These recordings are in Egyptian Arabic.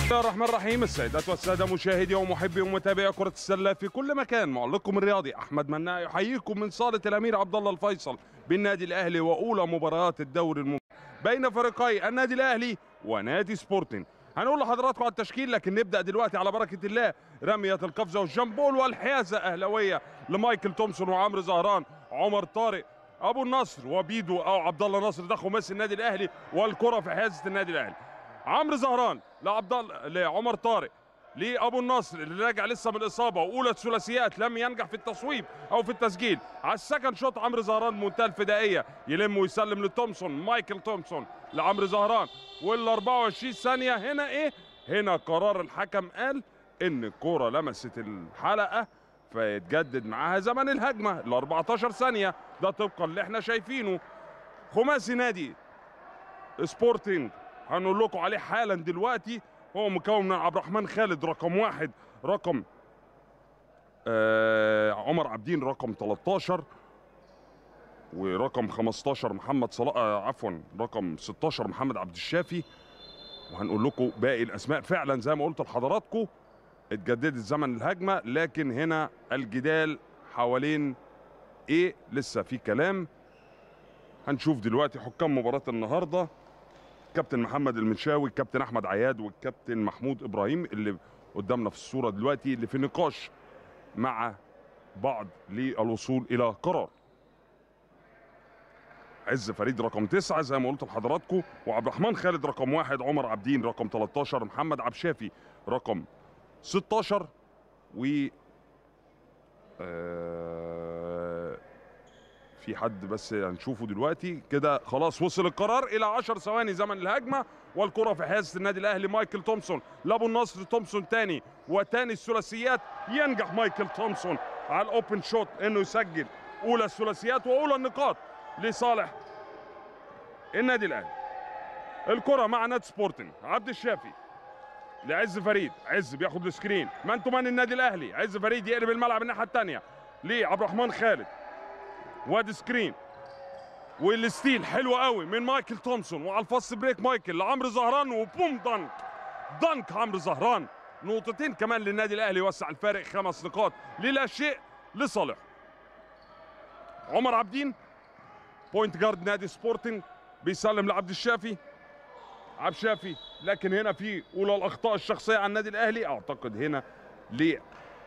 بسم الله الرحمن الرحيم السيدات والسادة مشاهدي ومحبي ومتابعي كرة السلة في كل مكان معلقكم الرياضي أحمد مناع يحييكم من صالة الأمير عبد الله الفيصل بالنادي الأهلي وأولى مباريات الدوري المم... بين فريقي النادي الأهلي ونادي سبورتنج هنقول لحضراتكم على التشكيل لكن نبدأ دلوقتي على بركة الله رمية القفزة والجامبول والحيازة أهلوية لمايكل تومسون وعمرو زهران عمر طارق ابو النصر وبيدو او عبد الله نصر ده خماسي النادي الاهلي والكره في حيازه النادي الاهلي عمرو زهران لعبد الله لعمر طارق لابو النصر اللي راجع لسه من الاصابه واولى الثلاثيات لم ينجح في التصويب او في التسجيل على السكند شوت عمرو زهران منتهى الفدائيه يلم ويسلم لتومسون مايكل تومسون لعمرو زهران وال 24 ثانيه هنا ايه هنا قرار الحكم قال ان الكوره لمست الحلقه فيتجدد معاها زمن الهجمه ال 14 ثانيه ده طبقا اللي احنا شايفينه خماسي نادي سبورتنج هنقول لكم عليه حالا دلوقتي هو مكون من عبد الرحمن خالد رقم واحد رقم آه عمر عبدين رقم 13 ورقم 15 محمد صلاح آه عفوا رقم 16 محمد عبد الشافي وهنقول لكم باقي الاسماء فعلا زي ما قلت لحضراتكم اتجددت زمن الهجمه لكن هنا الجدال حوالين ايه لسه في كلام هنشوف دلوقتي حكام مباراه النهارده كابتن محمد المنشاوي الكابتن احمد عياد والكابتن محمود ابراهيم اللي قدامنا في الصوره دلوقتي اللي في نقاش مع بعض للوصول الى قرار عز فريد رقم تسعة زي ما قلت لحضراتكم وعبد الرحمن خالد رقم واحد عمر عبدين رقم 13 محمد عبد الشافي رقم 16 و آه في حد بس هنشوفه دلوقتي كده خلاص وصل القرار الى 10 ثواني زمن الهجمه والكره في حيازه النادي الاهلي مايكل تومسون لابو النصر تومسون تاني وتاني الثلاثيات ينجح مايكل تومسون على الاوبن شوت انه يسجل اولى الثلاثيات واولى النقاط لصالح النادي الاهلي الكره مع نادي سبورتنج عبد الشافي لعز فريد عز بياخد السكرين مان تو مان النادي الاهلي عز فريد يقلب الملعب الناحيه الثانيه لعبد الرحمن خالد وادي سكرين والستيل حلو قوي من مايكل تومسون وعلى الفاست بريك مايكل لعمرو زهران وبوم دنك دنك عمرو زهران نقطتين كمان للنادي الاهلي يوسع الفارق خمس نقاط للا شيء لصالحه عمر عبدين بوينت جارد نادي سبورتنج بيسلم لعبد الشافي عبد الشافي لكن هنا في اولى الاخطاء الشخصيه على النادي الاهلي اعتقد هنا ل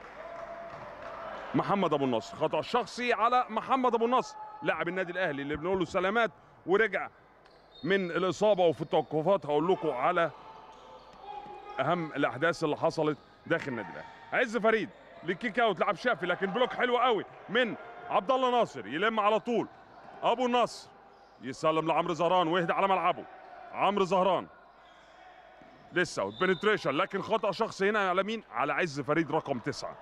محمد ابو النصر خطا شخصي على محمد ابو النصر لاعب النادي الاهلي اللي بنقول له سلامات ورجع من الاصابه وفي التوقفات هقول لكم على اهم الاحداث اللي حصلت داخل النادي الاهلي عز فريد للكيك اوت لعب شافي لكن بلوك حلو قوي من عبد الله ناصر يلم على طول ابو النصر يسلم لعمرو زهران ويهدى على ملعبه عمرو زهران لسه بنتريشن لكن خطا شخصي هنا على مين على عز فريد رقم تسعة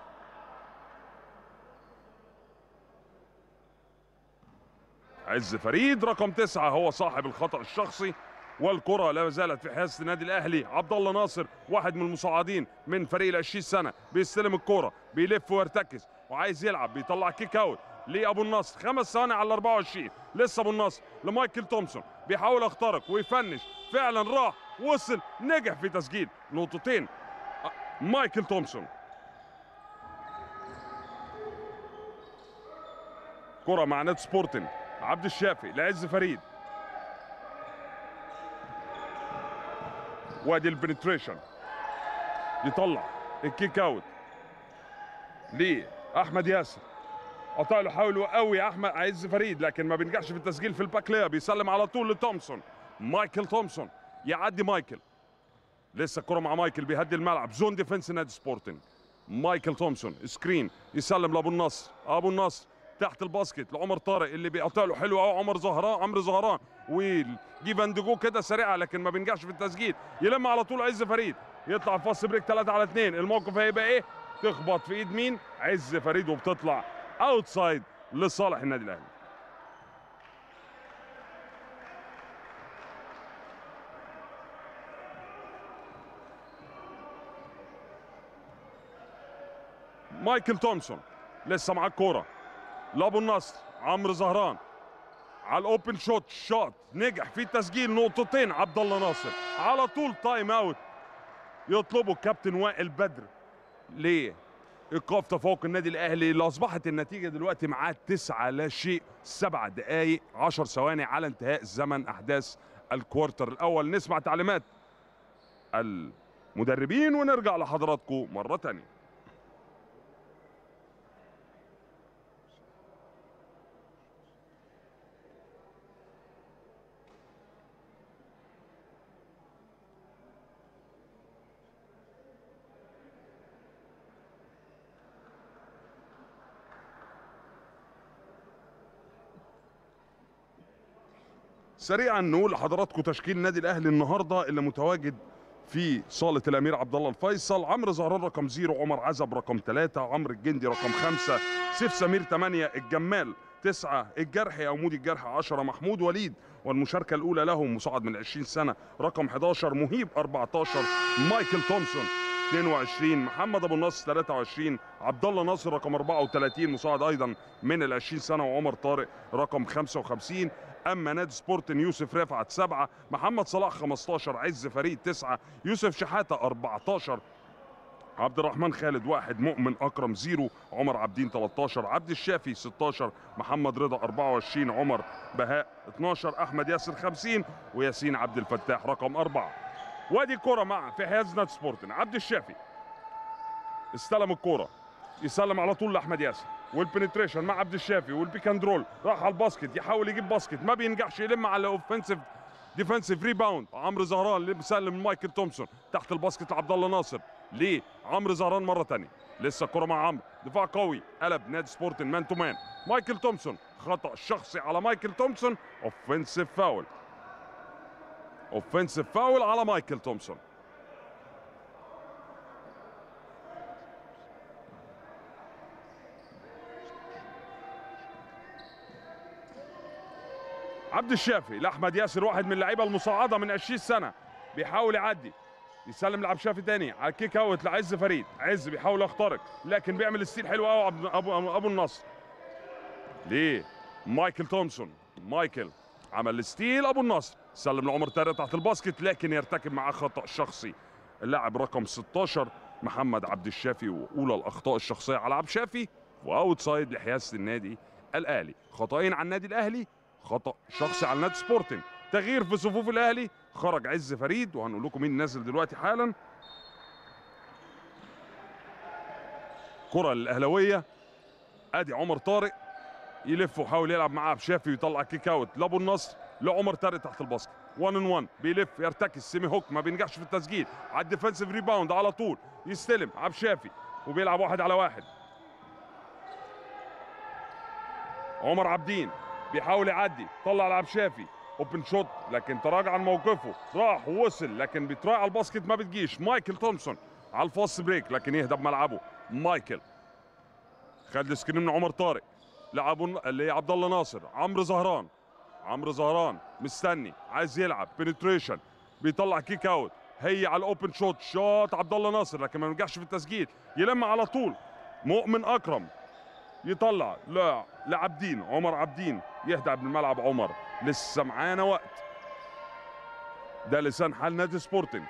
عز فريد رقم تسعة هو صاحب الخطأ الشخصي والكرة لا زالت في حيازة النادي الأهلي عبد الله ناصر واحد من المصعدين من فريق ال 20 سنة بيستلم الكرة بيلف ويرتكز وعايز يلعب بيطلع كيك اوت لابو النصر خمس ثواني على ال 24 لسه ابو النصر لمايكل تومسون بيحاول يخترق ويفنش فعلا راح وصل نجح في تسجيل نقطتين مايكل تومسون كرة مع نادي سبورتنج عبد الشافي لعز فريد وادي البنتريشن يطلع الكيك اوت ليه احمد ياسر قطع له حاول قوي احمد عز فريد لكن ما بينجحش في التسجيل في الباك ليا بيسلم على طول لتومسون مايكل تومسون يعدي مايكل لسه الكره مع مايكل بيهدي الملعب زون ديفنس نادي سبورتنج مايكل تومسون سكرين يسلم لابو النصر ابو النصر تحت الباسكت لعمر طارق اللي بيقطع له حلو قوي عمر زهران عمرو زهران ويجي فاندجو كده سريعه لكن ما بينجحش في التسجيل يلم على طول عز فريد يطلع فاست بريك 3 على 2 الموقف هيبقى ايه تخبط في ايد مين عز فريد وبتطلع اوتسايد لصالح النادي الاهلي مايكل تومسون لسه معاه الكوره لابو النصر عمرو زهران على الاوبن شوت شوت نجح في تسجيل نقطتين عبد الله ناصر على طول تايم اوت يطلبوا الكابتن وائل بدر ليه ايقاف تفوق النادي الاهلي اللي اصبحت النتيجه دلوقتي معاه تسعة لا شيء سبع دقائق عشر ثواني على انتهاء زمن احداث الكوارتر الاول نسمع تعليمات المدربين ونرجع لحضراتكم مره تانية سريعا نقول لحضراتكم تشكيل النادي الاهلي النهارده اللي متواجد في صالة الأمير عبد الله الفيصل عمرو زهران رقم زيرو عمر عزب رقم ثلاثة عمرو الجندي رقم خمسة سيف سمير ثمانية الجمال تسعة الجرحي أو مودي الجرح 10 محمود وليد والمشاركة الأولى له مصعد من 20 سنة رقم 11 مهيب 14 مايكل تومسون 22 محمد ابو النصر 23 عبد الله ناصر رقم 34 مساعد ايضا من ال 20 سنه وعمر طارق رقم 55 اما نادي سبورت يوسف رفعت سبعه محمد صلاح 15 عز فريد تسعه يوسف شحاته 14 عبد الرحمن خالد واحد مؤمن اكرم زيرو عمر عبدين 13 عبد الشافي 16 محمد رضا 24 عمر بهاء 12 احمد ياسر 50 وياسين عبد الفتاح رقم أربعة وادي الكرة مع في حياز نادي سبورتن عبد الشافي استلم الكرة يسلم على طول لاحمد ياسر والبنتريشن مع عبد الشافي والبيكاندرول راح على الباسكت يحاول يجيب باسكت ما بينجحش يلم على الاوفنسيف ديفensive ريباوند عمرو زهران اللي بيسلم مايكل تومسون تحت الباسكت لعبد الله ناصر ليه عمرو زهران مره ثانيه لسه الكره مع عمرو دفاع قوي قلب نادي سبورتن مان تو مان مايكل تومسون خطا شخصي على مايكل تومسون اوفنسيف فاول اوفنسيف فاول على مايكل تومسون عبد الشافي لاحمد ياسر واحد من اللعيبه المصعده من 20 سنه بيحاول يعدي يسلم لعبد الشافي تاني على الكيك اوت لعز فريد عز بيحاول يخترق لكن بيعمل ستيل حلو قوي ابو ابو, أبو النصر ليه مايكل تومسون مايكل عمل الستيل ابو النصر سلم لعمر طارق تحت الباسكت لكن يرتكب معاه خطا شخصي اللاعب رقم 16 محمد عبد الشافي واولى الاخطاء الشخصيه على عبد الشافي واوت سايد لحيازه النادي الاهلي خطأين على النادي الاهلي خطا شخصي على نادي سبورتنج تغيير في صفوف الاهلي خرج عز فريد وهنقول لكم مين نازل دلوقتي حالا كره للاهلاويه ادي عمر طارق يلف ويحاول يلعب معاه بشافي ويطلع كيك اوت لابو النصر لعمر طارق تحت الباسكت 1 ان 1 بيلف يرتكز سيمي هوك ما بينجحش في التسجيل على الديفensive ريباوند على طول يستلم عبد الشافي وبيلعب واحد على واحد عمر عابدين بيحاول يعدي طلع لعب شافي اوبن شوت لكن تراجع عن موقفه راح ووصل لكن بيتراجع على الباسكت ما بتجيش مايكل تومسون على الفاست بريك لكن يهدى بملعبه مايكل خد السكرين من عمر طارق لعبوا اللي عبد الله ناصر عمرو زهران عمرو زهران مستني عايز يلعب بنتريشن بيطلع كيك اوت هي على الاوبن شوت شوت عبد الله ناصر لكن ما نجحش في التسجيل يلم على طول مؤمن اكرم يطلع لا لعبدين عمر عبدين يهدى بالملعب عمر لسه معانا وقت ده لسان حال نادي سبورتنج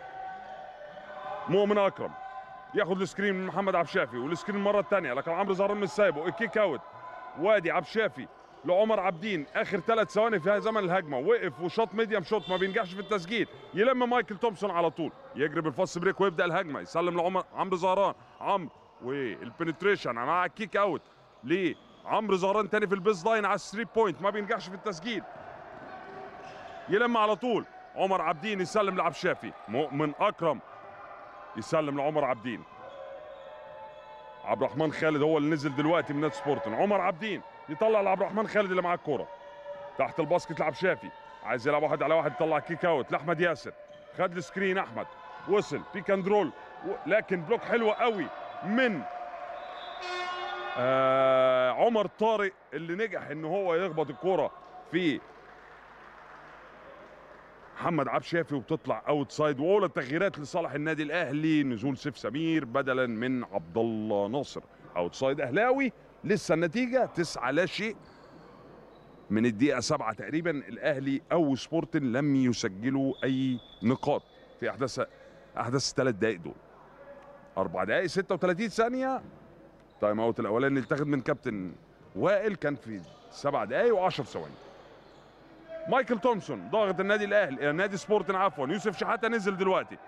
مؤمن اكرم ياخد السكرين من محمد عبد الشافي والسكرين المره الثانيه لكن عمرو زهران مش سايبه الكيك اوت وادي عبد الشافي لعمر عبدين اخر ثلاث ثواني في زمن الهجمه وقف وشاط ميديم شوت ما بينجحش في التسجيل يلم مايكل تومسون على طول يجري بالفاست بريك ويبدا الهجمه يسلم لعمر عمرو زهران عمرو والبنتريشن مع الكيك اوت ليه عمرو زهران تاني في البيز لاين على الثري بوينت ما بينجحش في التسجيل يلم على طول عمر عبدين يسلم لعبد الشافي مؤمن اكرم يسلم لعمر عبدين عبد الرحمن خالد هو اللي نزل دلوقتي من نادي سبورتن عمر عبدين يطلع لعبد الرحمن خالد اللي معاه الكوره تحت الباسكت لعب شافي عايز يلعب واحد على واحد يطلع كيك اوت لاحمد ياسر خد السكرين احمد وصل بيك اند رول لكن بلوك حلوه قوي من آه عمر طارق اللي نجح ان هو يخبط الكوره في محمد عبد الشافي وبتطلع اوت سايد واولى التغييرات لصالح النادي الاهلي نزول سيف سمير بدلا من عبد الله ناصر اوت سايد اهلاوي لسه النتيجه تسعة لا شيء من الدقيقه سبعة تقريبا الاهلي او سبورتن لم يسجلوا اي نقاط في احداث احدث الثلاث دقائق دول اربع دقائق 36 ثانيه تايم اوت الاولاني اللي اتاخد من كابتن وائل كان في سبع دقائق و10 ثواني مايكل تومسون ضاغط النادي الاهلي نادي سبورتن عفوا يوسف شحاته نزل دلوقتي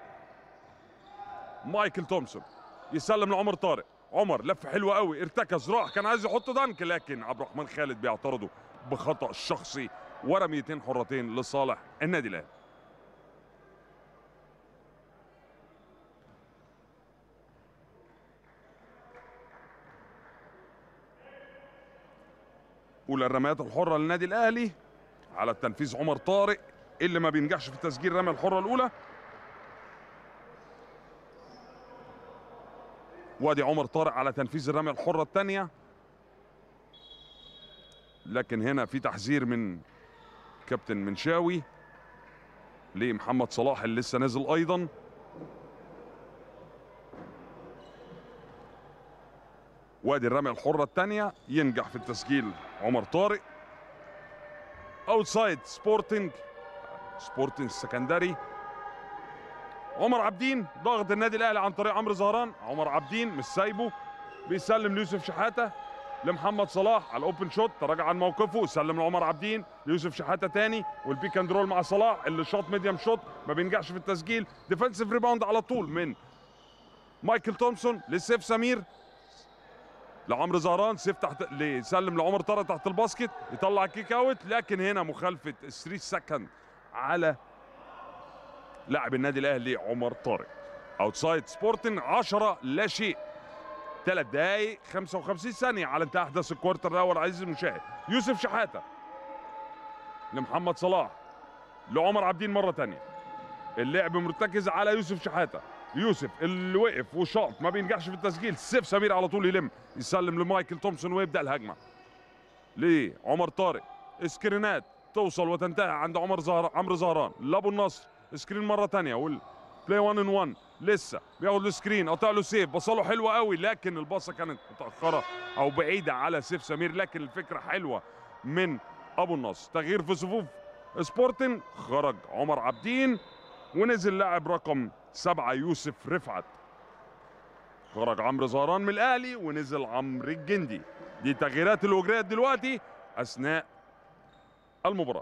مايكل تومسون يسلم لعمر طارق عمر لف حلوه قوي ارتكز راح كان عايز يحط دنك لكن عبد الرحمن خالد بيعترضه بخطا شخصي ورميتين حرتين لصالح النادي الاهلي اولى الرميات الحره للنادي الاهلي على التنفيذ عمر طارق اللي ما بينجحش في تسجيل الرميه الحره الاولى وادي عمر طارق على تنفيذ الرميه الحره الثانيه لكن هنا في تحذير من كابتن منشاوي لمحمد صلاح اللي لسه نازل ايضا وادي الرميه الحره الثانيه ينجح في التسجيل عمر طارق اوتسايد سبورتنج سبورتنج السكندري عمر عابدين ضاغط النادي الاهلي عن طريق عمرو زهران عمر عابدين مش سايبه بيسلم ليوسف شحاته لمحمد صلاح على الاوبن شوت تراجع عن موقفه سلم لعمر عابدين ليوسف شحاته تاني والبيك اند رول مع صلاح اللي شاط ميديم شوت ما بينجحش في التسجيل ديفensive ريباوند على طول من مايكل تومسون لسيف سمير لعمرو زهران سيف تحت يسلم لعمر طارق تحت الباسكت يطلع كيك اوت لكن هنا مخالفه 3 سكند على لاعب النادي الاهلي عمر طارق اوتسايد سبورتن 10 لا شيء ثلاث دقائق 55 ثانية على انتهاء أحداث الكوارتر الأول عزيزي المشاهد يوسف شحاتة لمحمد صلاح لعمر عابدين مرة تانية اللعب مرتكز على يوسف شحاتة يوسف اللي وقف وشاط ما بينجحش في التسجيل سيف سمير على طول يلم يسلم لمايكل تومسون ويبدأ الهجمة ليه عمر طارق سكرينات توصل وتنتهي عند عمر زهر عمرو زهران لابو النصر سكرين مرة تانية وال بلاي 1 ان 1 لسه بياخد السكرين قطع له سيف بصله حلوه قوي لكن الباصه كانت متاخره او بعيده على سيف سمير لكن الفكره حلوه من ابو النصر تغيير في صفوف سبورتن خرج عمر عابدين ونزل لاعب رقم سبعة يوسف رفعت خرج عمرو زهران من الاهلي ونزل عمرو الجندي دي تغييرات اللي اجريت دلوقتي اثناء المباراه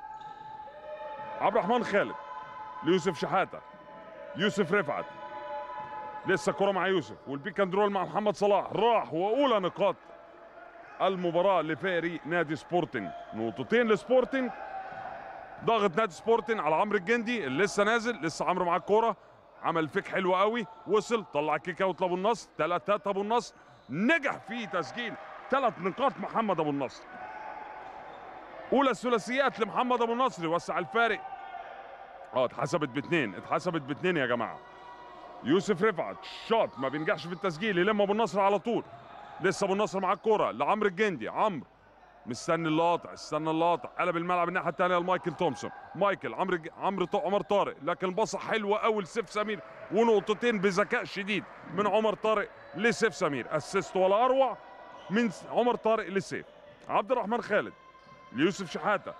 عبد الرحمن خالد ليوسف شحاته يوسف رفعت لسه كرة مع يوسف والبيك اند رول مع محمد صلاح راح واولى نقاط المباراة لفريق نادي سبورتنج نقطتين لسبورتنج ضاغط نادي سبورتنج على عمرو الجندي اللي لسه نازل لسه عمرو معاه الكورة عمل فيك حلو قوي وصل طلع كيك اوت لابو النصر ثلاثات ابو النصر نجح في تسجيل ثلاث نقاط محمد ابو النصر اولى الثلاثيات لمحمد ابو النصر وسع الفارق اه اتحسبت باثنين اتحسبت باثنين يا جماعه يوسف رفعت شوت ما بينجحش في التسجيل يلم ابو النصر على طول لسه ابو النصر مع الكوره لعمرو الجندي عمرو مستني اللقطع استنى اللقطع قلب الملعب الناحيه الثانيه لمايكل تومسون مايكل عمرو عمرو عمر طارق لكن الباصه حلوه قوي لسيف سمير ونقطتين بذكاء شديد من عمر طارق لسيف سمير اسيست ولا اروع من عمر طارق لسيف عبد الرحمن خالد ليوسف شحاته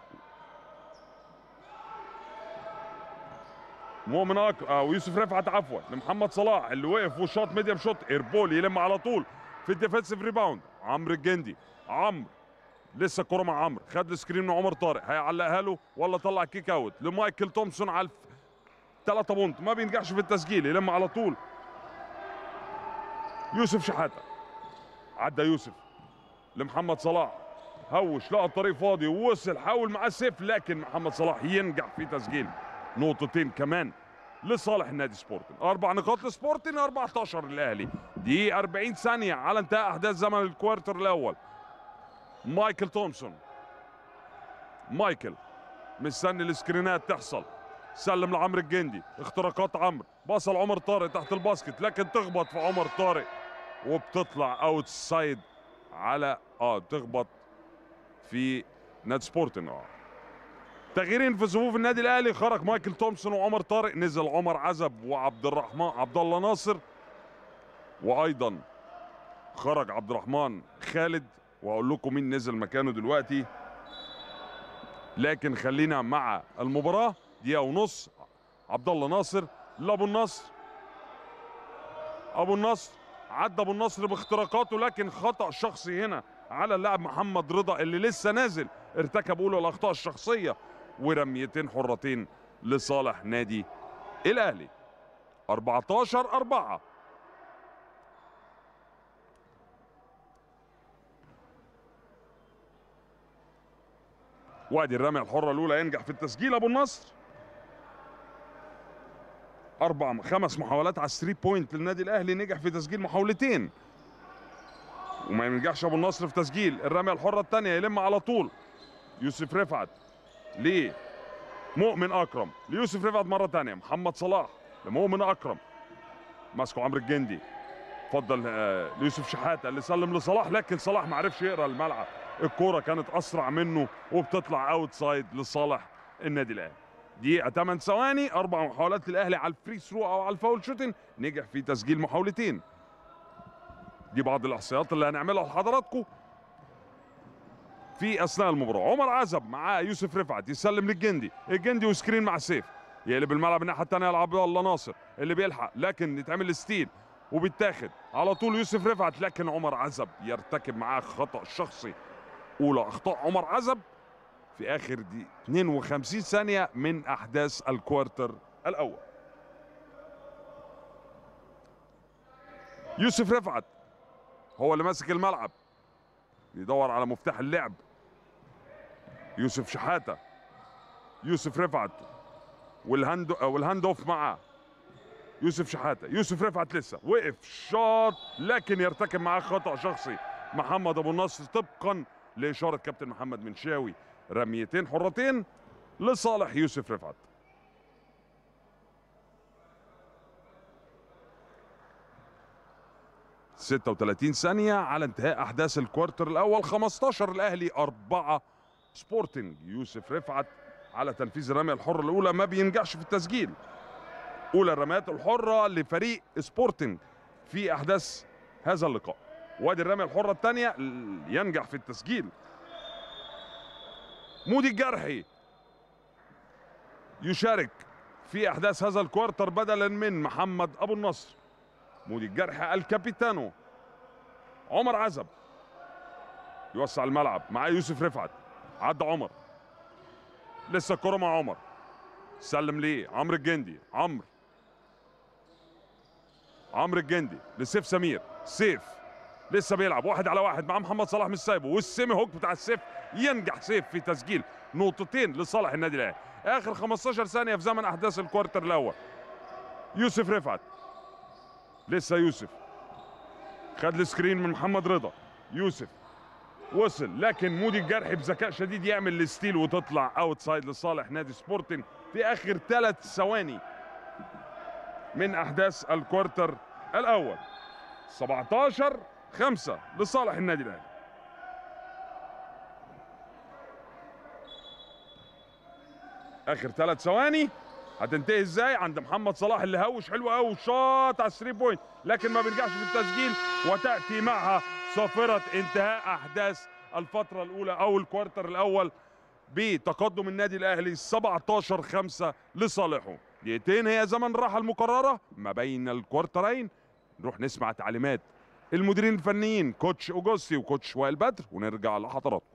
مؤمن أك... او يوسف رفعت عفوا لمحمد صلاح اللي وقف وشاط ميديم شوت ايربول يلم على طول في الديفensive ريباوند عمرو الجندي عمرو لسه الكره مع عمرو خد السكرين من عمر طارق هيعلقها له ولا طلع كيك اوت لمايكل تومسون على الف... 3 بونت ما بينجحش في التسجيل يلم على طول يوسف شحاته عدى يوسف لمحمد صلاح هوش لقى الطريق فاضي ووصل حاول معاه سيف لكن محمد صلاح ينجح في تسجيل نقطتين كمان لصالح النادي سبورتن اربع نقاط لسبورتن 14 للاهلي دي 40 ثانيه على انتهاء احداث زمن الكوارتر الاول مايكل تومسون مايكل مستني السكرينات تحصل سلم لعمرو الجندي اختراقات عمرو بصل عمر طارق تحت الباسكت لكن تخبط في عمر طارق وبتطلع اوت سايد على اه تخبط في نادي سبورتن اه تغييرين في صفوف النادي الاهلي خرج مايكل تومسون وعمر طارق نزل عمر عزب وعبد الرحمن عبد الله ناصر وايضا خرج عبد الرحمن خالد واقول لكم مين نزل مكانه دلوقتي لكن خلينا مع المباراه دقيقه ونص عبد الله ناصر لابو النصر ابو النصر عدى ابو النصر باختراقاته لكن خطا شخصي هنا على اللاعب محمد رضا اللي لسه نازل ارتكب اولى الاخطاء الشخصيه ورميتين حرتين لصالح نادي الاهلي 14 4 وادي الرميه الحره الاولى ينجح في التسجيل ابو النصر اربع خمس محاولات على الثري بوينت للنادي الاهلي نجح في تسجيل محاولتين وما ينجحش ابو النصر في تسجيل الرميه الحره الثانيه يلم على طول يوسف رفعت ليه مؤمن اكرم ليوسف رفعت مره ثانيه محمد صلاح لمؤمن اكرم ماسكه عمرو الجندي فضل آه، ليوسف شحاته اللي سلم لصلاح لكن صلاح ما عرفش يقرا الملعب الكوره كانت اسرع منه وبتطلع اوت سايد لصالح النادي الاهلي دقيقة 8 ثواني أربع محاولات للأهلي على الفري ثرو أو على الفاول شوتين نجح في تسجيل محاولتين دي بعض الإحصائيات اللي هنعملها لحضراتكم في أثناء المباراة عمر عزب مع يوسف رفعت يسلم للجندي الجندي وسكرين مع سيف يقلب الملعب الناحية الثانية يلعب الله ناصر اللي بيلحق لكن يتعمل ستيل وبيتاخد على طول يوسف رفعت لكن عمر عزب يرتكب معاه خطأ شخصي أولى أخطاء عمر عزب في اخر دي 52 ثانيه من احداث الكوارتر الاول يوسف رفعت هو اللي ماسك الملعب يدور على مفتاح اللعب يوسف شحاته يوسف رفعت والهاند والهاند اوف معاه يوسف شحاته يوسف رفعت لسه وقف شاط لكن يرتكب معاه خطا شخصي محمد ابو النصر طبقا لاشاره كابتن محمد منشاوي رميتين حرتين لصالح يوسف رفعت ستة وثلاثين ثانية على انتهاء أحداث الكوارتر الأول 15 الأهلي أربعة سبورتنج يوسف رفعت على تنفيذ الرمية الحرة الأولى ما بينجحش في التسجيل أولى الرميات الحرة لفريق سبورتنج في أحداث هذا اللقاء وادي الرمية الحرة الثانية ينجح في التسجيل مودي الجرحي يشارك في احداث هذا الكوارتر بدلا من محمد ابو النصر مودي الجرحي الكابيتانو عمر عزب يوسع الملعب مع يوسف رفعت عدى عمر لسه الكرة مع عمر سلم ليه عمرو الجندي عمرو عمرو الجندي لسيف سمير سيف لسه بيلعب واحد على واحد مع محمد صلاح مش سايبه والسيمي هوك بتاع السيف ينجح سيف في تسجيل نقطتين لصالح النادي الاهلي اخر 15 ثانيه في زمن احداث الكوارتر الاول يوسف رفعت لسه يوسف خد السكرين من محمد رضا يوسف وصل لكن مودي الجرحي بذكاء شديد يعمل الستيل وتطلع اوت سايد لصالح نادي سبورتنج في اخر ثلاث ثواني من احداث الكوارتر الاول 17 5 لصالح النادي الاهلي اخر ثلاث ثواني هتنتهي ازاي عند محمد صلاح اللي هوش حلو قوي شاط على الثري بوينت لكن ما بينجحش في التسجيل وتاتي معها صافره انتهاء احداث الفتره الاولى او الكوارتر الاول بتقدم النادي الاهلي 17 5 لصالحه دقيقتين هي زمن الراحه المقرره ما بين الكوارترين نروح نسمع تعليمات المديرين الفنيين كوتش اوجوستي وكوتش وائل بدر ونرجع لحضراتكم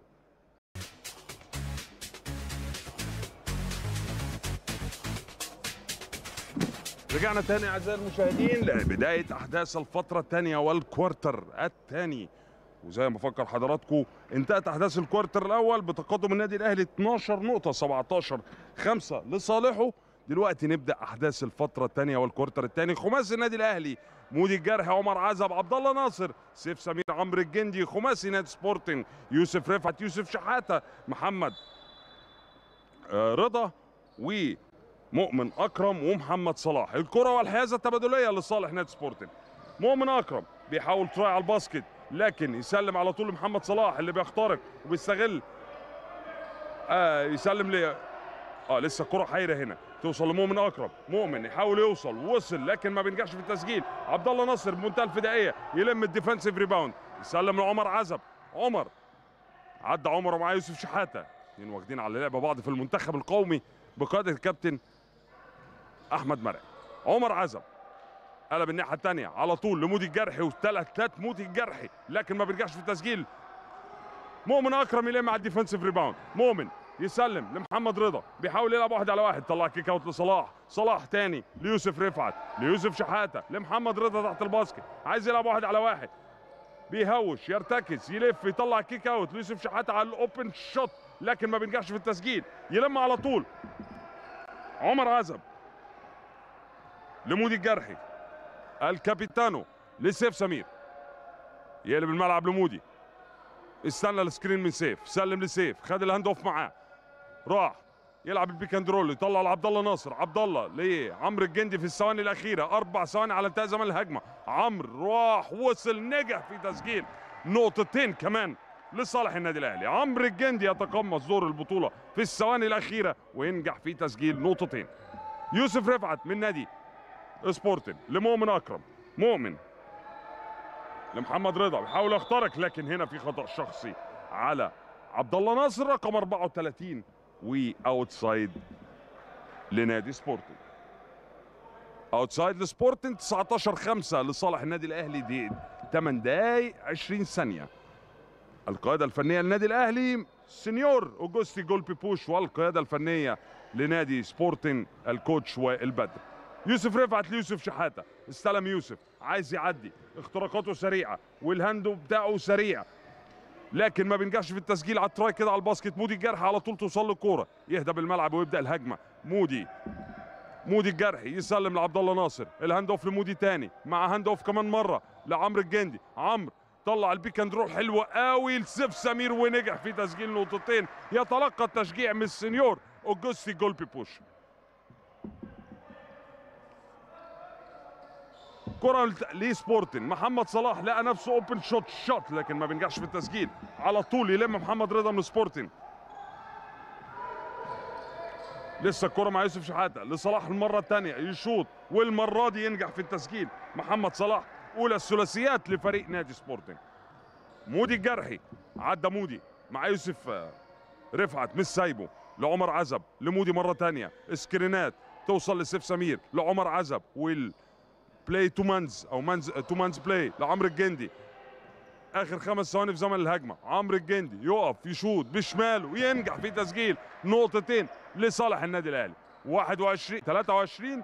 رجعنا تاني اعزائي المشاهدين لبدايه احداث الفتره الثانيه والكوارتر الثاني وزي ما فكر حضراتكم انتهت احداث الكوارتر الاول بتقدم النادي الاهلي 12 نقطه 17 5 لصالحه دلوقتي نبدا احداث الفتره الثانيه والكوارتر الثاني خماسي النادي الاهلي مودي الجرح عمر عزب عبد الله ناصر سيف سمير عمرو الجندي خماسي نادي سبورتنج يوسف رفعت يوسف شحاته محمد آه، رضا ومؤمن اكرم ومحمد صلاح الكره والحيازه التبادليه لصالح نادي سبورتنج مؤمن اكرم بيحاول تراي على الباسكت لكن يسلم على طول محمد صلاح اللي بيخترق وبيستغل آه يسلم لي اه لسه الكره حيره هنا توصل لمؤمن اكرم مؤمن يحاول يوصل وصل لكن ما بينجحش في التسجيل عبد الله ناصر بمنتهى الفدائيه يلم الديفensive ريباوند يسلم لعمر عزب عمر عدى عمر ومعاه يوسف شحاته اثنين واخدين على لعب بعض في المنتخب القومي بقياده الكابتن احمد مرعي عمر عزب قلب الناحيه الثانيه على طول لمودي الجرحي وثلاث ثلاث مودي الجرحي لكن ما بيرجعش في التسجيل مؤمن اكرم يلم على الديفنسيف ريباوند مؤمن يسلم لمحمد رضا بيحاول يلعب واحد على واحد طلع كيك اوت لصلاح صلاح تاني ليوسف رفعت ليوسف شحاته لمحمد رضا تحت الباسكت عايز يلعب واحد على واحد بيهوش يرتكز يلف يطلع كيك اوت ليوسف شحاته على الاوبن شوت لكن ما بينجحش في التسجيل يلم على طول عمر عزب لمودي الجرحي الكابيتانو لسيف سمير يقلب الملعب لمودي استنى السكرين من سيف سلم لسيف خد الهاند اوف معاه راح يلعب البيك اند رول يطلع لعبد الله ناصر عبد الله ليه عمرو الجندي في الثواني الاخيره اربع ثواني على انتهاء زمن الهجمه عمرو راح وصل نجح في تسجيل نقطتين كمان لصالح النادي الاهلي عمرو الجندي يتقمص دور البطوله في الثواني الاخيره وينجح في تسجيل نقطتين يوسف رفعت من نادي سبورتن لمؤمن اكرم مؤمن لمحمد رضا بيحاول يخترق لكن هنا في خطا شخصي على عبد الله ناصر رقم 34 واوتسايد لنادي سبورتنج اوتسايد لسبورتنج 19 5 لصالح النادي الاهلي دي 8 دقايق 20 ثانيه القياده الفنيه للنادي الاهلي سنيور اوجوستي جولبي بوش والقياده الفنيه لنادي سبورتنج الكوتش وائل بدر يوسف رفعت ليوسف شحاته استلم يوسف عايز يعدي اختراقاته سريعه والهاندو بتاعه سريع لكن ما بينجحش في التسجيل على التراي كده على الباسكت مودي الجرح على طول توصل له الكوره يهدى بالملعب ويبدا الهجمه مودي مودي الجرحي يسلم لعبد الله ناصر الهاند اوف لمودي تاني مع هاند اوف كمان مره لعمرو الجندي عمرو طلع البيك اند رول حلوه قوي لسيف سمير ونجح في تسجيل نقطتين يتلقى التشجيع من السنيور اوجوستي جولبي بوش كرة لسبورتن محمد صلاح لقى نفسه اوبن شوت شوت لكن ما بينجحش في التسجيل على طول يلم محمد رضا من سبورتن لسه الكرة مع يوسف شحاتة لصلاح المرة الثانية يشوط والمرة دي ينجح في التسجيل محمد صلاح أولى الثلاثيات لفريق نادي سبورتنج مودي الجرحي عدى مودي مع يوسف رفعت مش سايبه لعمر عزب لمودي مرة تانية سكرينات توصل لسيف سمير لعمر عزب وال بلاي تو مانز او مانز تو مانز بلاي لعمرو الجندي اخر خمس ثواني في زمن الهجمه عمرو الجندي يقف يشوط بشماله وينجح في تسجيل نقطتين لصالح النادي الاهلي 21 23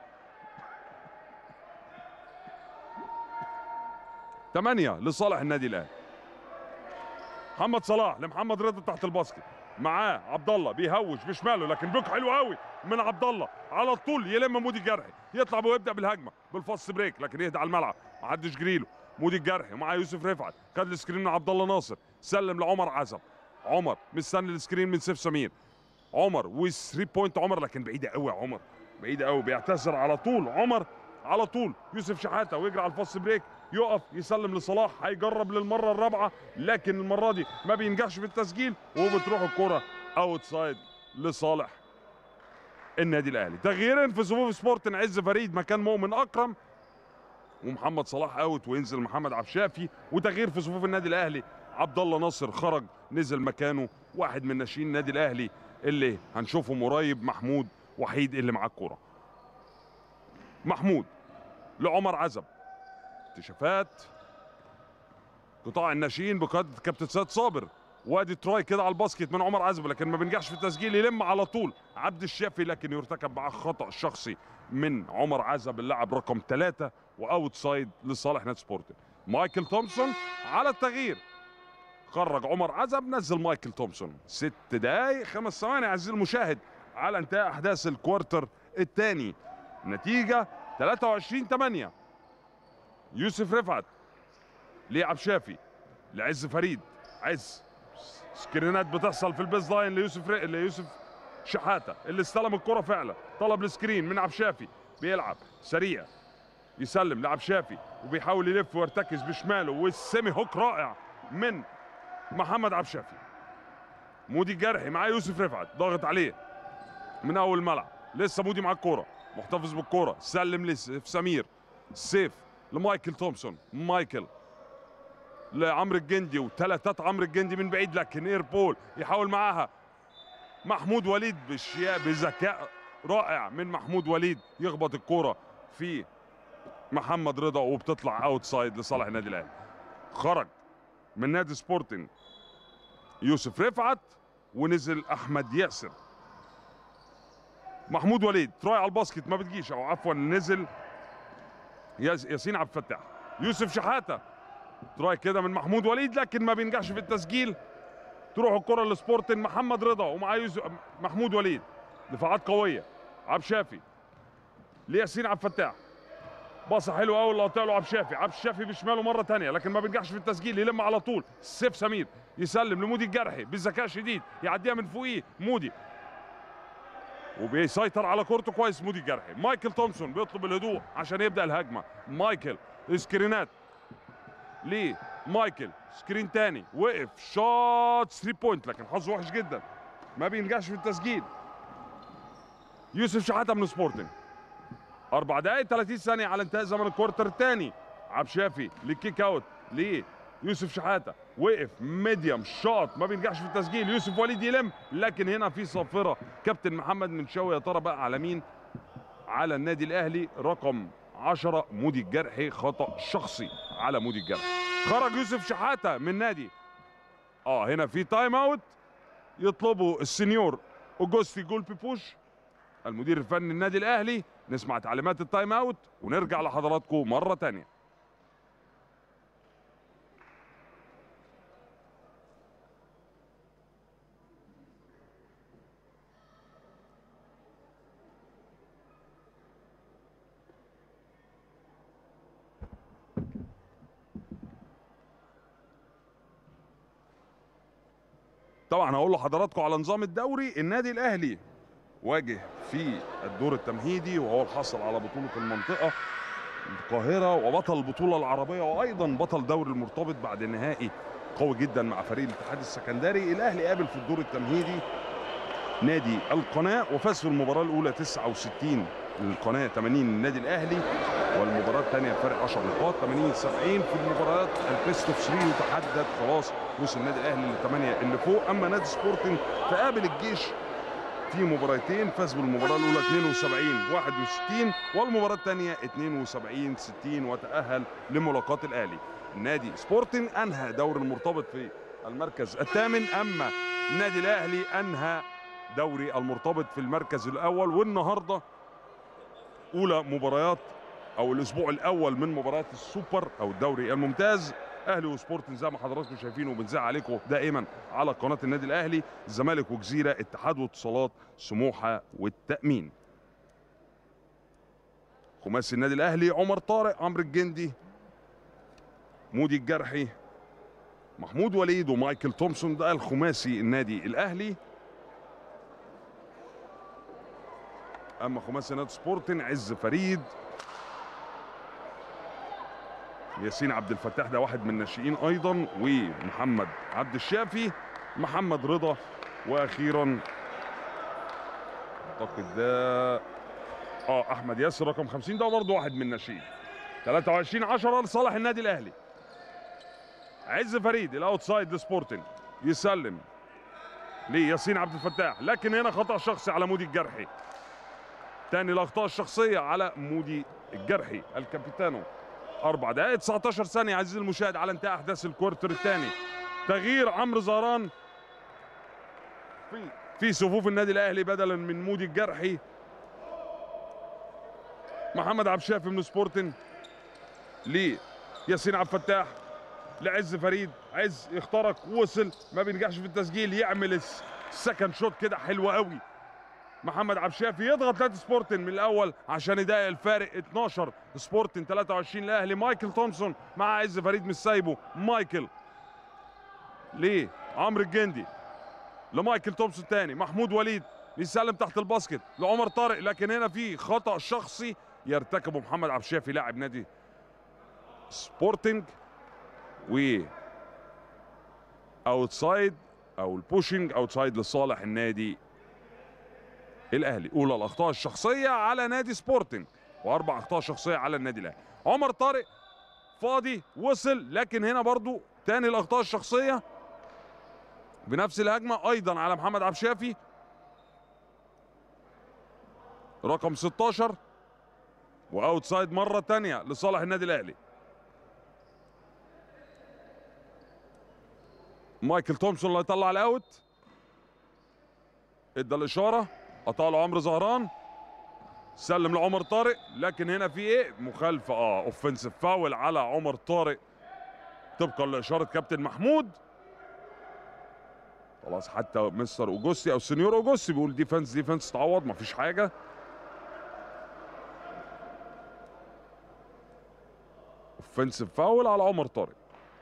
8 لصالح النادي الاهلي محمد صلاح لمحمد رضا تحت الباسكت معاه عبد الله بيهوش بشماله لكن بيك حلو قوي من عبد الله على طول يلم مودي الجرحي يطلع ويبدا بالهجمه بالفاست بريك لكن يهدى على الملعب ما حدش جريله مودي الجرحي ومعاه يوسف رفعت خد السكرين من عبد الله ناصر سلم لعمر عزب عمر مستني السكرين من سيف سمير عمر و3 بوينت عمر لكن بعيده قوي يا عمر بعيده قوي بيعتذر على طول عمر على طول يوسف شحاته ويجري على الفاست بريك يقف يسلم لصلاح هيجرب للمره الرابعه لكن المره دي ما بينجحش في التسجيل وبتروح الكره اوت سايد لصالح النادي الاهلي تغييرين في صفوف سبورتن عز فريد مكان مؤمن اكرم ومحمد صلاح اوت وينزل محمد عبد الشافي وتغيير في صفوف النادي الاهلي عبد الله ناصر خرج نزل مكانه واحد من ناشئين النادي الاهلي اللي هنشوفهم قريب محمود وحيد اللي معاه الكوره محمود لعمر عزب اكتشافات قطاع الناشئين بقياده كابتن سيد صابر وادي تراي كده على الباسكت من عمر عزب لكن ما بينجحش في التسجيل يلم على طول عبد الشافي لكن يرتكب معاه خطا شخصي من عمر عزب اللاعب رقم ثلاثة واوت سايد لصالح نادي سبورتنج مايكل تومسون على التغيير خرج عمر عزب نزل مايكل تومسون ست دقايق خمس ثواني عزيزي المشاهد على انتهاء احداث الكوارتر الثاني نتيجه 23 8 يوسف رفعت لعب شافي لعز فريد عز سكرينات بتحصل في البيز لاين ليوسف رق... ليوسف شحاته اللي استلم الكره فعلا طلب السكرين من عبد شافي بيلعب سريع يسلم لعب شافي وبيحاول يلف ويرتكز بشماله والسيمي هوك رائع من محمد عبد شافي مودي الجرحي معاه يوسف رفعت ضاغط عليه من اول الملعب لسه مودي مع الكوره محتفظ بالكوره سلم لسيف سمير سيف لمايكل تومسون مايكل لعمرو الجندي وثلاثات عمرو الجندي من بعيد لكن اير بول يحاول معاها محمود وليد بشياء بذكاء رائع من محمود وليد يخبط الكوره في محمد رضا وبتطلع اوت سايد لصالح النادي الاهلي خرج من نادي سبورتنج يوسف رفعت ونزل احمد ياسر محمود وليد تراي على الباسكت ما بتجيش او عفوا نزل ياس- ياسين عبد الفتاح يوسف شحاته تراي كده من محمود وليد لكن ما بينجحش في التسجيل تروح الكره لسبورتنج محمد رضا ومعاه يوسف محمود وليد دفاعات قويه عبد شافي لياسين عبد الفتاح باصه حلوه قوي اللي قاطع له عبد الشافي عبد الشافي بشماله مره تانية لكن ما بينجحش في التسجيل يلم على طول سيف سمير يسلم لمودي الجرحي بذكاء شديد يعديها من فوقيه مودي وبيسيطر على كورته كويس مودي الجرحي مايكل تومسون بيطلب الهدوء عشان يبدا الهجمه مايكل سكرينات ليه مايكل سكرين تاني وقف شوت 3 بوينت لكن حظه وحش جدا ما بينجحش في التسجيل يوسف شحاته من سبورتنج أربع دقايق 30 ثانية على انتهاء زمن الكوارتر الثاني عبد شافي للكيك اوت ليه يوسف شحاتة وقف ميديم شوت ما بينجحش في التسجيل يوسف وليد يلم لكن هنا في صافرة كابتن محمد منشاوي يا ترى بقى على مين على النادي الأهلي رقم 10 مودي الجرحي خطأ شخصي على مودي الجرحي خرج يوسف شحاتة من نادي اه هنا في تايم اوت يطلبه السنيور اوجوستي جول بيبوش المدير الفني النادي الاهلي نسمع تعليمات التايم اوت ونرجع لحضراتكم مره تانية طبعا هقول لحضراتكم على نظام الدوري النادي الاهلي واجه في الدور التمهيدي وهو الحاصل على بطولة المنطقة القاهرة وبطل البطولة العربية وأيضا بطل دوري المرتبط بعد نهائي قوي جدا مع فريق الاتحاد السكندري الأهلي قابل في الدور التمهيدي نادي القناة وفاز في المباراة الأولى 69 القناة 80 النادي الأهلي والمباراة الثانية فرق 10 نقاط 80 70 في المباريات البيست اوف 3 وتحدد خلاص وصل النادي الأهلي للثمانية اللي فوق أما نادي سبورتنج فقابل الجيش في مباراتين فاز بالمباراه الاولى 72 61 والمباراه الثانيه 72 60 وتاهل لملاقاه الاهلي نادي سبورتنج انهى دور المرتبط في المركز الثامن اما النادي الاهلي انهى دوري المرتبط في المركز الاول والنهارده اولى مباريات او الاسبوع الاول من مباريات السوبر او الدوري الممتاز اهلي وسبورتنج زي ما حضراتكم شايفين وبنذاع عليكم دائما على قناه النادي الاهلي الزمالك وجزيره اتحاد واتصالات سموحه والتامين خماسي النادي الاهلي عمر طارق عمرو الجندي مودي الجرحي محمود وليد ومايكل تومسون ده الخماسي النادي الاهلي اما خماسي نادي سبورتنج عز فريد ياسين عبد الفتاح ده واحد من الناشئين ايضا ومحمد عبد الشافي محمد رضا واخيرا اعتقد ده اه احمد ياسر رقم 50 ده برضه واحد من الناشئين 23 10 لصالح النادي الاهلي عز فريد الاوتسايد لسبورتنج يسلم لياسين عبد الفتاح لكن هنا خطا شخصي على مودي الجرحي تاني الاخطاء الشخصيه على مودي الجرحي الكابيتانو أربع دقائق 19 ثانية عزيزي المشاهد على انتهاء أحداث الكوارتر الثاني تغيير عمرو زهران في في صفوف النادي الأهلي بدلا من مودي الجرحي محمد عبد الشافي من سبورتن لياسين عبد الفتاح لعز فريد عز اخترق وصل ما بينجحش في التسجيل يعمل الس- السكند شوت كده حلو قوي محمد عبد الشافي يضغط نادي سبورتن من الاول عشان يضايق الفارق 12 سبورتن 23 الاهلي مايكل تومسون مع عز فريد مش سايبه مايكل ليه عمرو الجندي لمايكل تومسون تاني محمود وليد يسلم تحت الباسكت لعمر طارق لكن هنا في خطا شخصي يرتكبه محمد عبد الشافي لاعب نادي سبورتنج و اوتسايد او البوشنج اوتسايد لصالح النادي الاهلي اولى الاخطاء الشخصيه على نادي سبورتنج واربع اخطاء شخصيه على النادي الاهلي عمر طارق فاضي وصل لكن هنا برضو تاني الاخطاء الشخصيه بنفس الهجمه ايضا على محمد عبد الشافي رقم 16 واوتسايد مره تانية لصالح النادي الاهلي مايكل تومسون اللي يطلع الاوت ادى الاشاره قطع له عمرو زهران سلم لعمر طارق لكن هنا في ايه مخالفه اه اوفنسيف فاول على عمر طارق طبقا لاشاره كابتن محمود خلاص حتى مستر اوجوستي او سنيور اوجوستي بيقول ديفنس ديفنس تعوض مفيش حاجه اوفنسيف فاول على عمر طارق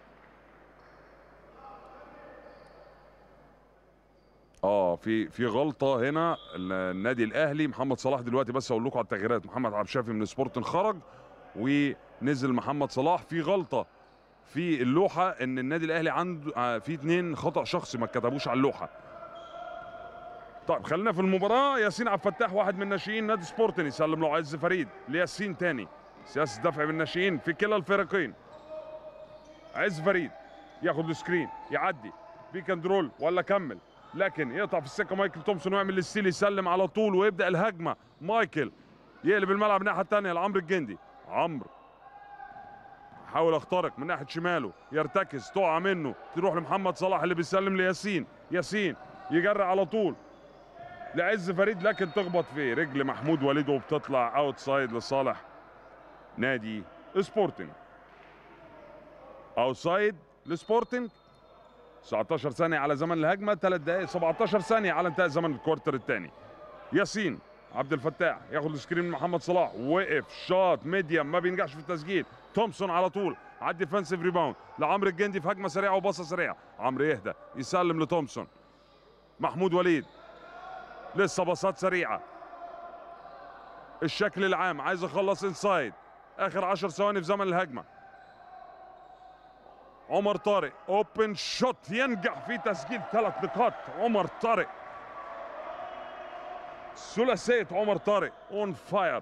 اه في في غلطه هنا النادي الاهلي محمد صلاح دلوقتي بس اقول لكم على التغييرات محمد عبد الشافي من سبورتن خرج ونزل محمد صلاح في غلطه في اللوحه ان النادي الاهلي عنده آه، في اتنين خطا شخصي ما اتكتبوش على اللوحه طيب خلينا في المباراه ياسين عبد الفتاح واحد من ناشئين نادي سبورتن يسلم له عز فريد لياسين تاني سياسه دفع بالناشئين في كلا الفريقين عز فريد ياخد السكرين يعدي بيك اند رول ولا كمل لكن يقطع في السكه مايكل تومسون ويعمل الستيل يسلم على طول ويبدا الهجمه مايكل يقلب الملعب الناحيه الثانيه لعمرو الجندي عمرو حاول يخترق من ناحيه شماله يرتكز تقع منه تروح لمحمد صلاح اللي بيسلم لياسين ياسين يجري على طول لعز فريد لكن تخبط في رجل محمود وليد وبتطلع اوتسايد لصالح نادي سبورتنج اوتسايد لسبورتنج 19 ثانية على زمن الهجمة 3 دقائق 17 ثانية على انتهاء زمن الكوارتر الثاني ياسين عبد الفتاح ياخد السكرين من محمد صلاح وقف شاط ميديم ما بينجحش في التسجيل تومسون على طول على الديفنسيف ريباوند لعمرو الجندي في هجمه سريعه وباصه سريعه عمرو يهدى يسلم لتومسون محمود وليد لسه باصات سريعه الشكل العام عايز يخلص انسايد اخر 10 ثواني في زمن الهجمه عمر طارق اوبن شوت ينجح في تسجيل ثلاث نقاط عمر طارق ثلاثيه عمر طارق اون فاير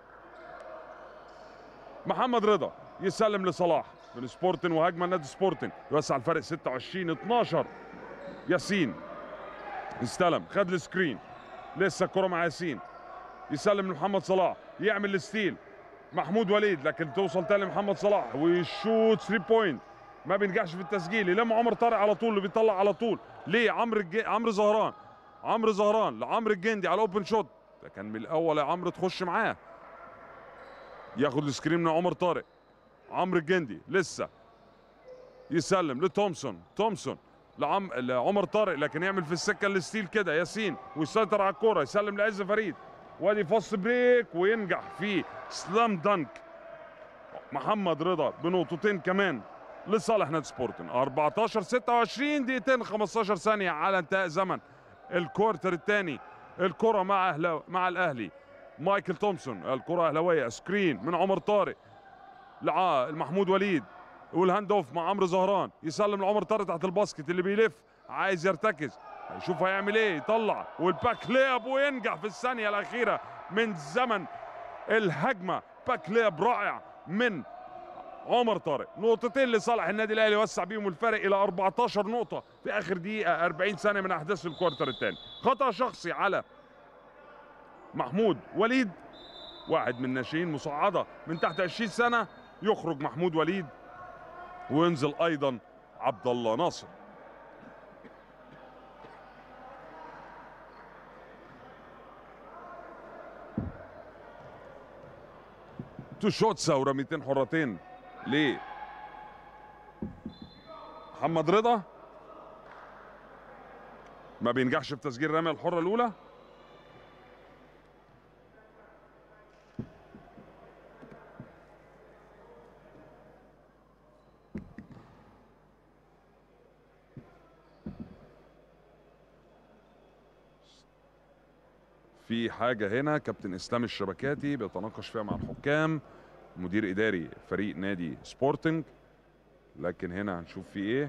محمد رضا يسلم لصلاح من سبورتن وهجمه نادي سبورتن يوسع الفرق 26 12 ياسين استلم خد السكرين لسه الكره مع ياسين يسلم لمحمد صلاح يعمل الستيل محمود وليد لكن توصل تاني لمحمد صلاح ويشوت 3 بوينت ما بينجحش في التسجيل يلم عمر طارق على طول اللي بيطلع على طول ليه عمرو الج... عمرو زهران عمرو زهران لعمرو الجندي على اوبن شوت ده كان من الاول يا عمرو تخش معاه ياخد السكرين من عمر طارق عمرو الجندي لسه يسلم لتومسون تومسون لعم... لعمر طارق لكن يعمل في السكه الستيل كده ياسين ويسيطر على الكوره يسلم لعز فريد وادي فاست بريك وينجح في سلام دانك محمد رضا بنقطتين كمان لصالح نادي سبورتن 14 26 دقيقتين 15 ثانيه على انتهاء زمن الكوارتر الثاني الكره مع أهلا مع الاهلي مايكل تومسون الكره اهلاويه سكرين من عمر طارق لع محمود وليد والهاند اوف مع عمرو زهران يسلم لعمر طارق تحت الباسكت اللي بيلف عايز يرتكز يشوف هيعمل ايه يطلع والباك لياب وينجح في الثانيه الاخيره من زمن الهجمه باك لياب رائع من عمر طارق نقطتين لصالح النادي الاهلي وسع بيهم الفرق الى 14 نقطه في اخر دقيقه 40 ثانيه من احداث الكوارتر الثاني خطا شخصي على محمود وليد واحد من ناشئين مصعده من تحت 20 سنه يخرج محمود وليد وينزل ايضا عبد الله ناصر تو شوتس ورميتين حرتين ليه محمد رضا ما بينجحش في تسجيل الرمية الحرة الأولى في حاجة هنا كابتن إسلام الشبكاتي بيتناقش فيها مع الحكام مدير اداري فريق نادي سبورتنج لكن هنا هنشوف في ايه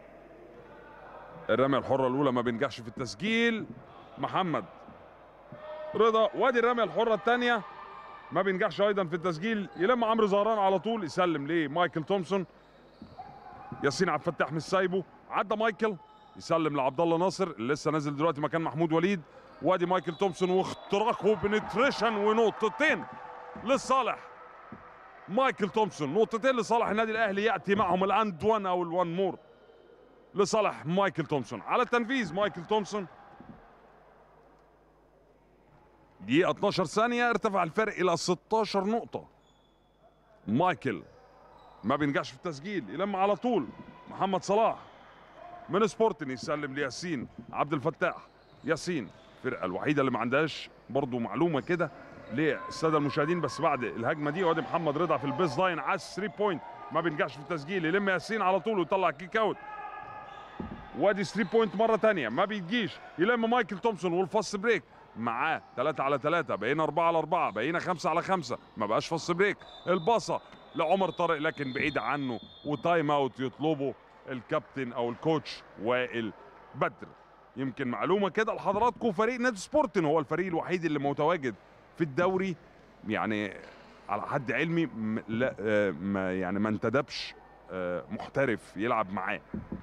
الرميه الحره الاولى ما بينجحش في التسجيل محمد رضا وادي الرميه الحره الثانيه ما بينجحش ايضا في التسجيل يلم عمرو زهران على طول يسلم ليه مايكل تومسون ياسين عبد الفتاح مش سايبه عدى مايكل يسلم لعبد الله ناصر اللي لسه نازل دلوقتي مكان محمود وليد وادي مايكل تومسون واختراق وبنتريشن ونقطتين لصالح مايكل تومسون نقطتين لصالح النادي الاهلي ياتي معهم الاند 1 او الوان مور لصالح مايكل تومسون على التنفيذ مايكل تومسون دقيقة 12 ثانية ارتفع الفرق إلى 16 نقطة مايكل ما بينجحش في التسجيل يلم على طول محمد صلاح من سبورتن يسلم لياسين عبد الفتاح ياسين الفرقة الوحيدة اللي ما عندهاش برضو معلومة كده للسادة المشاهدين بس بعد الهجمة دي وادي محمد رضا في البيز لاين على 3 بوينت ما بينجحش في التسجيل يلم ياسين على طول ويطلع كيك اوت وادي 3 بوينت مرة تانية ما بيجيش يلم مايكل تومسون والفاست بريك معاه 3 على 3 بقينا 4 على 4 بقينا 5 على 5 ما بقاش فاست بريك الباصة لعمر طارق لكن بعيد عنه وتايم اوت يطلبه الكابتن او الكوتش وائل بدر يمكن معلومة كده لحضراتكم فريق نادي سبورتن هو الفريق الوحيد اللي متواجد في الدوري يعني على حد علمي م- لا آه، ما يعني ما انتدبش آه، محترف يلعب معاه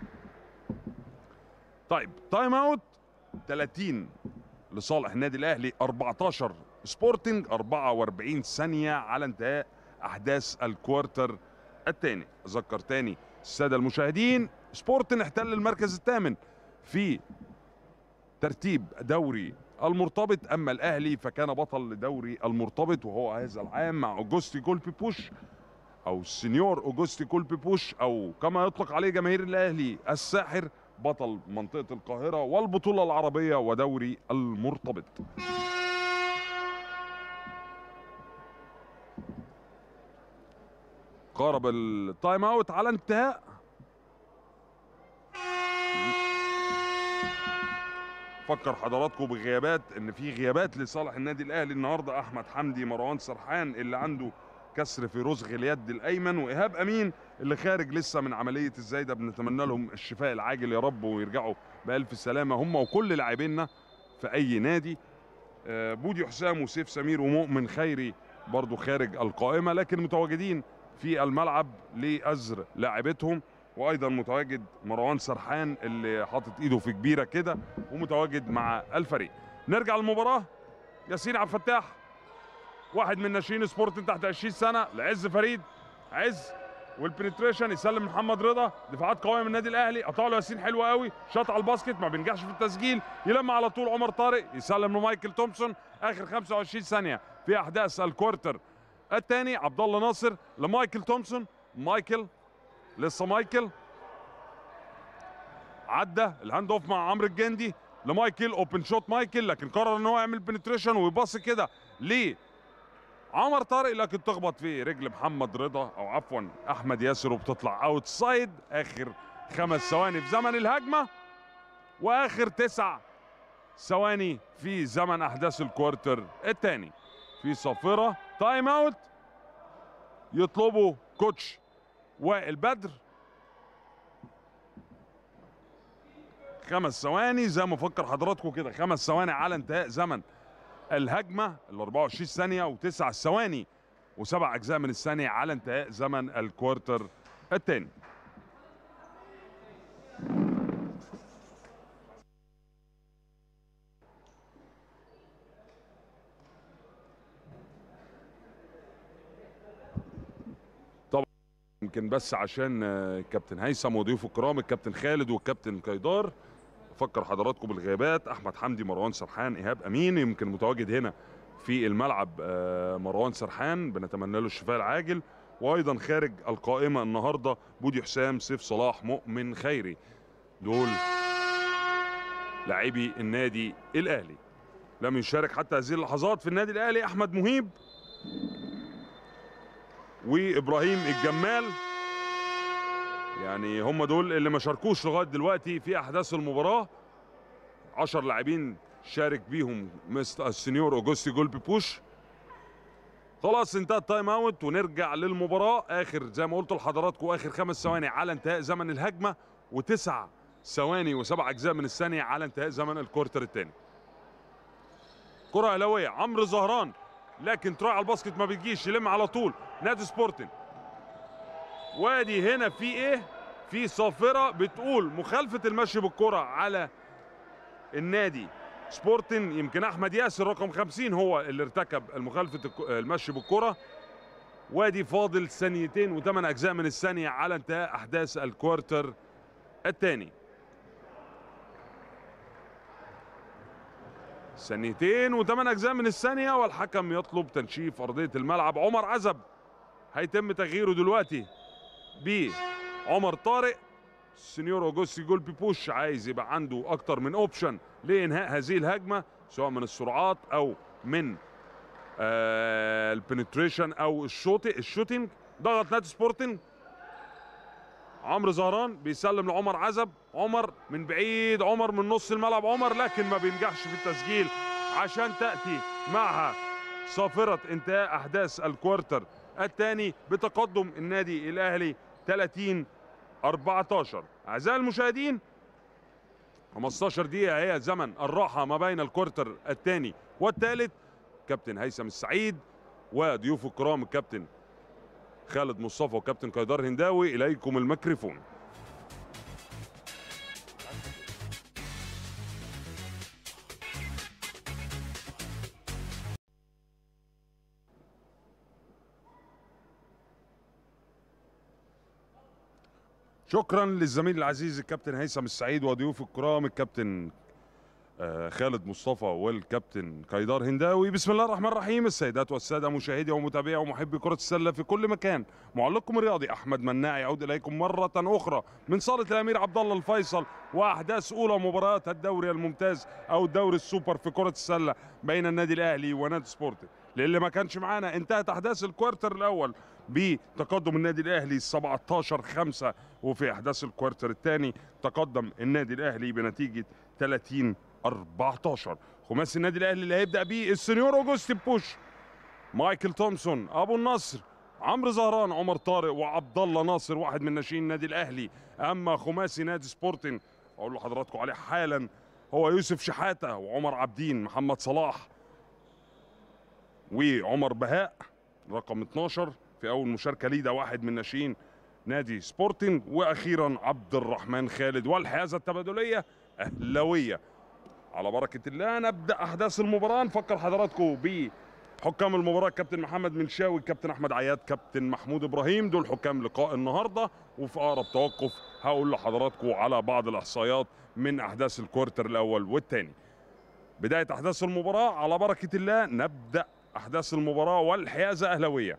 طيب تايم اوت 30 لصالح النادي الاهلي 14 سبورتنج 44 ثانيه على انتهاء احداث الكوارتر الثاني اذكر تاني الساده المشاهدين سبورتن احتل المركز الثامن في ترتيب دوري المرتبط اما الاهلي فكان بطل لدوري المرتبط وهو هذا العام مع اوجوستي كولبي بوش او السنيور اوجوستي كولبي بوش او كما يطلق عليه جماهير الاهلي الساحر بطل منطقه القاهره والبطوله العربيه ودوري المرتبط قارب التايم اوت على انتهاء فكر حضراتكم بغيابات ان في غيابات لصالح النادي الاهلي النهارده احمد حمدي مروان سرحان اللي عنده كسر في رزغ اليد الايمن وايهاب امين اللي خارج لسه من عمليه الزايده بنتمنى لهم الشفاء العاجل يا رب ويرجعوا بالف سلامه هم وكل لاعبينا في اي نادي آه، بودي حسام وسيف سمير ومؤمن خيري برضو خارج القائمه لكن متواجدين في الملعب لأزر لاعبتهم وايضا متواجد مروان سرحان اللي حاطط ايده في كبيره كده ومتواجد مع الفريق نرجع للمباراه ياسين عبد الفتاح واحد من ناشئين سبورت تحت 20 سنه لعز فريد عز والبنتريشن يسلم محمد رضا دفاعات قويه من النادي الاهلي قطع له ياسين حلو قوي شاط على الباسكت ما بينجحش في التسجيل يلم على طول عمر طارق يسلم لمايكل تومسون اخر 25 ثانيه في احداث الكوارتر الثاني عبد الله ناصر لمايكل تومسون مايكل لسه مايكل عدى الهاند اوف مع عمرو الجندي لمايكل اوبن شوت مايكل لكن قرر ان هو يعمل بنتريشن ويباص كده ليه عمر طارق لكن تخبط في رجل محمد رضا او عفوا احمد ياسر وبتطلع اوت سايد اخر خمس ثواني في زمن الهجمه واخر تسع ثواني في زمن احداث الكوارتر الثاني في صافره تايم اوت يطلبوا كوتش وائل بدر خمس ثواني زي ما فكر حضراتكم كده خمس ثواني على انتهاء زمن الهجمه ال 24 ثانيه وتسع ثواني وسبع اجزاء من الثانيه على انتهاء زمن الكوارتر الثاني طبعا يمكن بس عشان آه، الكابتن هيثم وضيوفه الكرام الكابتن خالد والكابتن كيدار افكر حضراتكم بالغيابات احمد حمدي مروان سرحان ايهاب امين يمكن متواجد هنا في الملعب آه، مروان سرحان بنتمنى له الشفاء العاجل وايضا خارج القائمه النهارده بودي حسام سيف صلاح مؤمن خيري دول لاعبي النادي الاهلي لم يشارك حتى هذه اللحظات في النادي الاهلي احمد مهيب وابراهيم الجمال يعني هم دول اللي ما شاركوش لغايه دلوقتي في احداث المباراه 10 لاعبين شارك بيهم مستر السنيور اوجوستي جولبي بوش خلاص انتهى التايم اوت ونرجع للمباراه اخر زي ما قلت لحضراتكم اخر خمس ثواني على انتهاء زمن الهجمه وتسع ثواني وسبع اجزاء من الثانيه على انتهاء زمن الكورتر الثاني كره اهلاويه عمرو زهران لكن تروح على الباسكت ما بتجيش يلم على طول نادي سبورتنج وادي هنا في ايه في صافره بتقول مخالفه المشي بالكره على النادي سبورتن يمكن احمد ياسر رقم 50 هو اللي ارتكب المخالفه الك- المشي بالكره وادي فاضل ثانيتين وثمان اجزاء من الثانيه على انتهاء احداث الكوارتر الثاني ثانيتين وثمان اجزاء من الثانيه والحكم يطلب تنشيف ارضيه الملعب عمر عزب هيتم تغييره دلوقتي بعمر طارق سينيور اوجوستي جول بيبوش عايز يبقى عنده اكتر من اوبشن لانهاء هذه الهجمه سواء من السرعات او من آه البنتريشن او الشوط الشوتنج ضغط نادي سبورتنج عمرو زهران بيسلم لعمر عزب عمر من بعيد عمر من نص الملعب عمر لكن ما بينجحش في التسجيل عشان تاتي معها صافره انتهاء احداث الكوارتر الثاني بتقدم النادي الاهلي 30 14 اعزائي المشاهدين 15 دقيقة هي زمن الراحة ما بين الكورتر الثاني والثالث كابتن هيثم السعيد وضيوف الكرام الكابتن خالد مصطفى وكابتن قيدار هنداوي إليكم الميكروفون شكرا للزميل العزيز الكابتن هيثم السعيد وضيوف الكرام الكابتن آه، خالد مصطفى والكابتن قيدار هنداوي بسم الله الرحمن الرحيم السيدات والساده مشاهدي ومتابعي ومحبي كره السله في كل مكان معلقكم الرياضي احمد مناع يعود اليكم مره اخرى من صاله الامير عبد الله الفيصل واحداث اولى مباريات الدوري الممتاز او الدوري السوبر في كره السله بين النادي الاهلي ونادي سبورتنج للي ما كانش معانا انتهت احداث الكوارتر الاول بتقدم النادي الاهلي 17 5 وفي احداث الكوارتر الثاني تقدم النادي الاهلي بنتيجه 30 14 خماسي النادي الاهلي اللي هيبدا بيه السنيور اوجوستي بوش مايكل تومسون ابو النصر عمرو زهران عمر طارق وعبد الله ناصر واحد من ناشئين النادي الاهلي اما خماسي نادي سبورتنج اقول لحضراتكم عليه حالا هو يوسف شحاته وعمر عابدين محمد صلاح وعمر بهاء رقم 12 في اول مشاركه ليه ده واحد من ناشئين نادي سبورتنج واخيرا عبد الرحمن خالد والحيازه التبادليه اهلاويه على بركه الله نبدا احداث المباراه نفكر حضراتكم بحكام المباراه كابتن محمد منشاوي كابتن احمد عياد كابتن محمود ابراهيم دول حكام لقاء النهارده وفي اقرب توقف هقول لحضراتكم على بعض الاحصائيات من احداث الكوارتر الاول والثاني بدايه احداث المباراه على بركه الله نبدا احداث المباراه والحيازه اهلاويه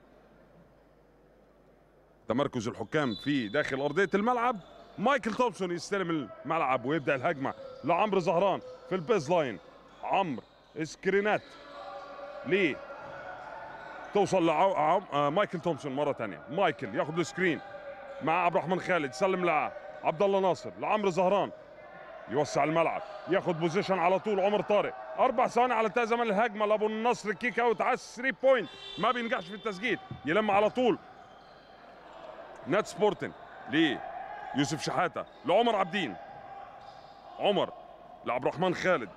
تمركز الحكام في داخل ارضيه الملعب مايكل تومسون يستلم الملعب ويبدا الهجمه لعمرو زهران في البيز لاين عمرو سكرينات ليه توصل لمايكل تومسون مره ثانيه مايكل ياخد السكرين مع عبد الرحمن خالد سلم لعبد الله ناصر لعمرو زهران يوسع الملعب ياخد بوزيشن على طول عمر طارق اربع ثواني على انتهاء زمن الهجمه لابو النصر كيك اوت على 3 بوينت ما بينجحش في التسجيل يلم على طول نات سبورتن ليه يوسف شحاته لعمر عبدين عمر لعبد الرحمن خالد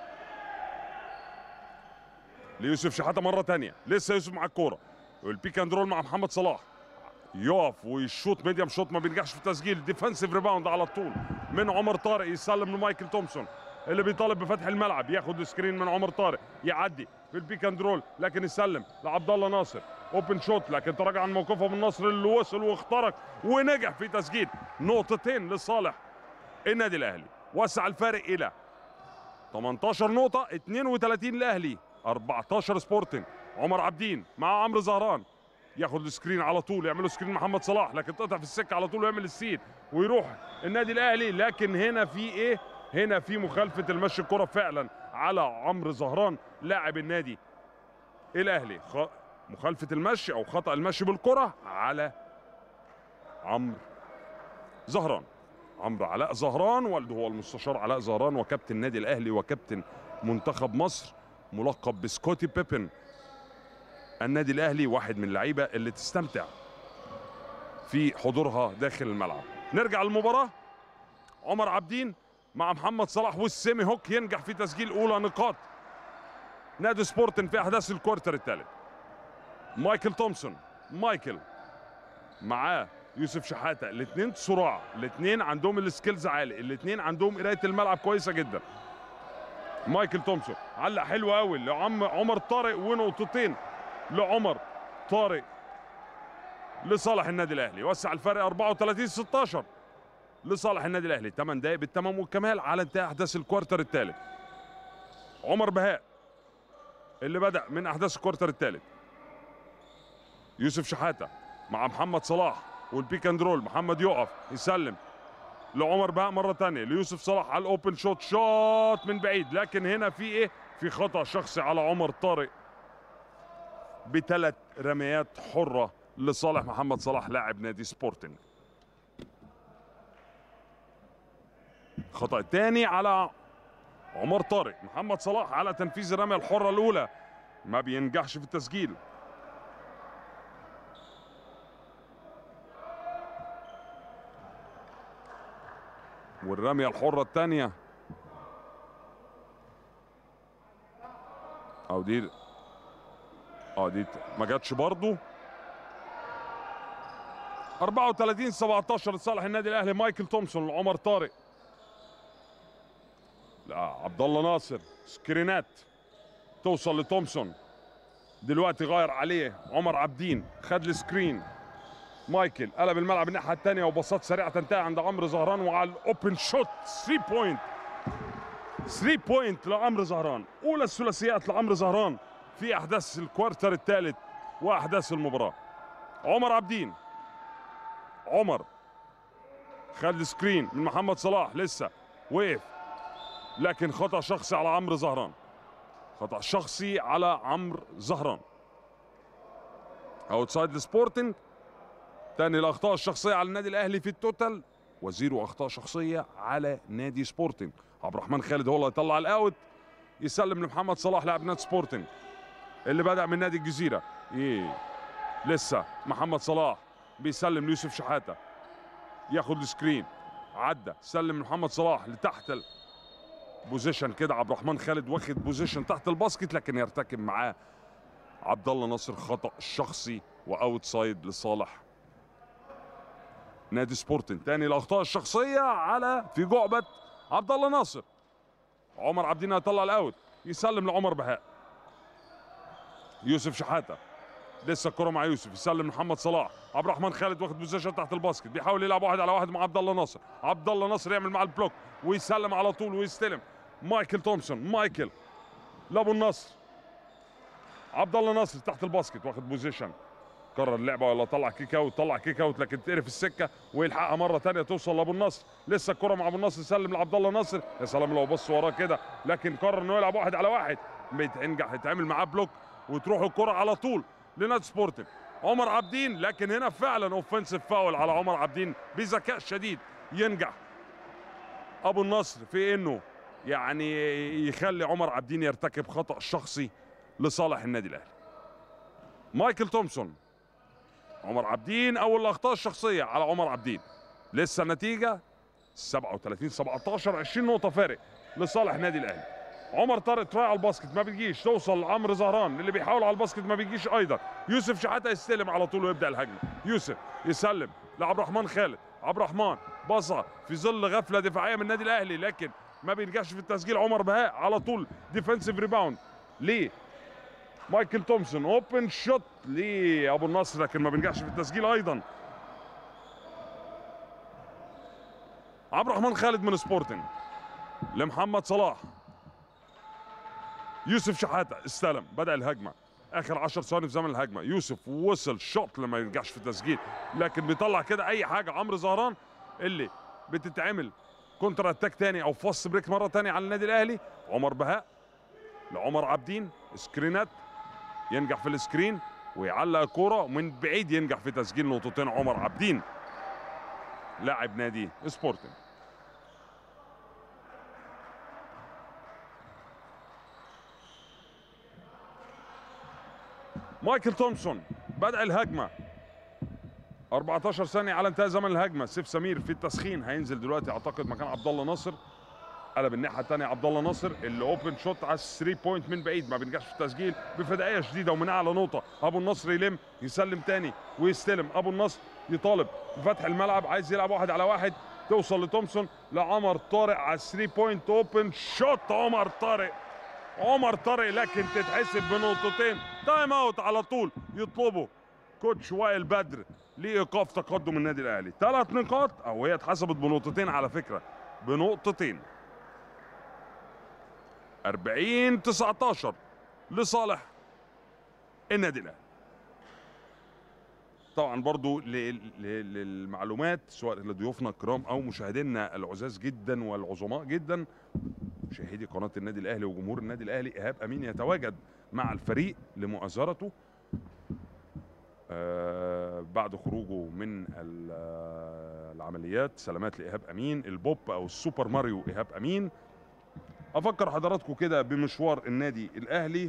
ليوسف شحاته مره تانية لسه يوسف مع الكوره والبيك اند رول مع محمد صلاح يقف ويشوط ميديم شوت ما بينجحش في التسجيل ديفensive ريباوند على طول من عمر طارق يسلم لمايكل تومسون اللي بيطالب بفتح الملعب ياخد سكرين من عمر طارق يعدي في البيك اند رول لكن يسلم لعبد الله ناصر اوبن شوت لكن تراجع عن موقفه من نصر اللي وصل واخترق ونجح في تسجيل نقطتين لصالح النادي الاهلي وسع الفارق الى 18 نقطة 32 الاهلي 14 سبورتنج عمر عبدين مع عمرو زهران ياخد السكرين على طول يعملوا سكرين محمد صلاح لكن تقطع في السكه على طول ويعمل السيد ويروح النادي الاهلي لكن هنا في ايه؟ هنا في مخالفه المشي الكره فعلا على عمرو زهران لاعب النادي الاهلي خ... مخالفه المشي او خطا المشي بالكره على عمرو زهران عمرو علاء زهران والده هو المستشار علاء زهران وكابتن النادي الاهلي وكابتن منتخب مصر ملقب بسكوتي بيبن النادي الاهلي واحد من اللعيبه اللي تستمتع في حضورها داخل الملعب نرجع للمباراه عمر عبدين مع محمد صلاح والسيمي هوك ينجح في تسجيل اولى نقاط نادي سبورتن في احداث الكوارتر الثالث مايكل تومسون مايكل معاه يوسف شحاته الاثنين صراع الاثنين عندهم السكيلز عالي الاثنين عندهم قرايه الملعب كويسه جدا مايكل تومسون علق حلو قوي لعم عمر طارق ونقطتين لعمر طارق لصالح النادي الاهلي وسع الفرق 34 16 لصالح النادي الاهلي 8 دقائق بالتمام والكمال على انتهاء احداث الكوارتر الثالث عمر بهاء اللي بدا من احداث الكوارتر الثالث يوسف شحاته مع محمد صلاح والبيك اند رول محمد يقف يسلم لعمر بهاء مره ثانيه ليوسف صلاح على الاوبن شوت شوت من بعيد لكن هنا في ايه في خطا شخصي على عمر طارق بثلاث رميات حره لصالح محمد صلاح لاعب نادي سبورتنج خطا تاني على عمر طارق محمد صلاح على تنفيذ الرميه الحره الاولى ما بينجحش في التسجيل والرميه الحره الثانيه او دي اه دي ما جاتش برضه 34 17 لصالح النادي الاهلي مايكل تومسون لعمر طارق لا عبد الله ناصر سكرينات توصل لتومسون دلوقتي غير عليه عمر عبدين خد السكرين مايكل قلب الملعب الناحيه الثانيه وبساط سريعه تنتهي عند عمرو زهران وعلى الاوبن شوت 3 بوينت 3 بوينت لعمرو زهران اولى الثلاثيات لعمرو زهران في احداث الكوارتر الثالث واحداث المباراه عمر عبدين عمر خد السكرين من محمد صلاح لسه وقف لكن خطا شخصي على عمرو زهران خطا شخصي على عمرو زهران اوتسايد السبورتنج تاني الاخطاء الشخصيه على النادي الاهلي في التوتال وزيرو اخطاء شخصيه على نادي سبورتنج عبد الرحمن خالد هو اللي هيطلع الاوت يسلم لمحمد صلاح لاعب نادي سبورتنج اللي بدا من نادي الجزيره ايه لسه محمد صلاح بيسلم ليوسف شحاته ياخد السكرين عدى سلم محمد صلاح لتحت ال... بوزيشن كده عبد الرحمن خالد واخد بوزيشن تحت الباسكت لكن يرتكب معاه عبد الله ناصر خطا شخصي واوت سايد لصالح نادي سبورتنج تاني الاخطاء الشخصيه على في جعبه عبد الله ناصر عمر عبدين هيطلع الاوت يسلم لعمر بهاء يوسف شحاته لسه الكره مع يوسف يسلم محمد صلاح عبد الرحمن خالد واخد بوزيشن تحت الباسكت بيحاول يلعب واحد على واحد مع عبد الله ناصر عبد الله ناصر يعمل مع البلوك ويسلم على طول ويستلم مايكل تومسون مايكل لابو النصر عبد الله ناصر تحت الباسكت واخد بوزيشن قرر اللعبه ولا طلع كيك اوت طلع كيك اوت لكن تقرف السكه ويلحقها مره ثانيه توصل لابو النصر لسه الكره مع ابو النصر سلم لعبد الله ناصر يا سلام لو بص وراه كده لكن قرر انه يلعب واحد على واحد بيتنجح يتعمل معاه بلوك وتروح الكره على طول لنادي سبورتنج عمر عابدين لكن هنا فعلا اوفنسيف فاول على عمر عابدين بذكاء شديد ينجح ابو النصر في انه يعني يخلي عمر عابدين يرتكب خطا شخصي لصالح النادي الاهلي مايكل تومسون عمر عابدين اول الاخطاء الشخصيه على عمر عابدين لسه النتيجه 37 17 20 نقطه فارق لصالح النادي الاهلي عمر طارق تراي على الباسكت ما بتجيش توصل لعمرو زهران اللي بيحاول على الباسكت ما بيجيش ايضا يوسف شحاته يستلم على طول ويبدا الهجمه يوسف يسلم لعبد الرحمن خالد عبد الرحمن بصه في ظل غفله دفاعيه من النادي الاهلي لكن ما بينجحش في التسجيل عمر بهاء على طول ديفensive ريباوند ليه مايكل تومسون اوبن شوت لابو النصر لكن ما بينجحش في التسجيل ايضا عبد الرحمن خالد من سبورتنج لمحمد صلاح يوسف شحاته استلم بدا الهجمه اخر 10 ثواني في زمن الهجمه يوسف وصل شوت لما ينجحش في التسجيل لكن بيطلع كده اي حاجه عمرو زهران اللي بتتعمل كونتر اتاك تاني او فاست بريك مره تانية على النادي الاهلي عمر بهاء لعمر عابدين سكرينات ينجح في السكرين ويعلق الكوره ومن بعيد ينجح في تسجيل نقطتين عمر عابدين لاعب نادي سبورتنج مايكل تومسون بدأ الهجمة 14 ثانية على انتهاء زمن الهجمة سيف سمير في التسخين هينزل دلوقتي اعتقد مكان عبد الله ناصر قلب الناحية الثانية عبد الله ناصر اللي اوبن شوت على 3 بوينت من بعيد ما بينجحش في التسجيل بفدائية شديدة ومن اعلى نقطة ابو النصر يلم يسلم تاني ويستلم ابو النصر يطالب بفتح الملعب عايز يلعب واحد على واحد توصل لتومسون لعمر طارق على 3 بوينت اوبن شوت عمر طارق عمر طارق لكن تتحسب بنقطتين تايم اوت على طول يطلبه كوتش وائل بدر لايقاف تقدم النادي الاهلي ثلاث نقاط او هي اتحسبت بنقطتين على فكره بنقطتين 40 19 لصالح النادي الاهلي طبعا برضو ل- ل- للمعلومات سواء لضيوفنا الكرام او مشاهدينا العزاز جدا والعظماء جدا مشاهدي قناه النادي الاهلي وجمهور النادي الاهلي ايهاب امين يتواجد مع الفريق لمؤازرته آه بعد خروجه من ال- آه، العمليات سلامات لايهاب امين البوب او السوبر ماريو ايهاب امين افكر حضراتكم كده بمشوار النادي الاهلي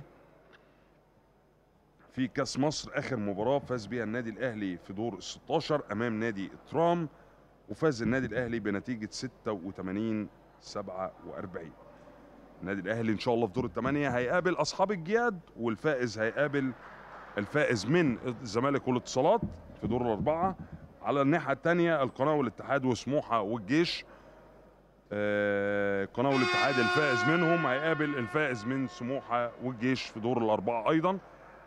في كاس مصر اخر مباراه فاز بيها النادي الاهلي في دور ال 16 امام نادي ترام وفاز النادي الاهلي بنتيجه 86 47 النادي الاهلي ان شاء الله في دور الثمانيه هيقابل اصحاب الجياد والفائز هيقابل الفائز من الزمالك والاتصالات في دور الاربعه على الناحيه الثانيه القناه والاتحاد وسموحه والجيش آه، القناه والاتحاد الفائز منهم هيقابل الفائز من سموحه والجيش في دور الاربعه ايضا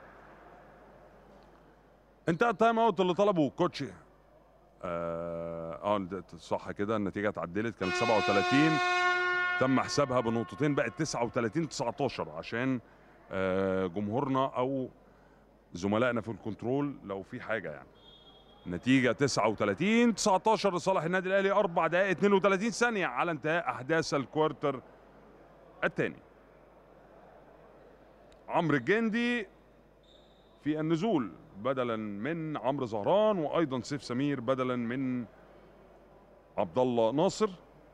انتهى التايم اوت اللي طلبه كوتش اه آه، ده صح كده النتيجه اتعدلت كانت 37 تم حسابها بنقطتين بقت 39 19 عشان آه، جمهورنا او زملائنا في الكنترول لو في حاجه يعني نتيجة 39 19 لصالح النادي الاهلي 4 دقائق 32 ثانية على انتهاء احداث الكوارتر الثاني. عمرو الجندي في النزول بدلا من عمرو زهران وايضا سيف سمير بدلا من عبد الله ناصر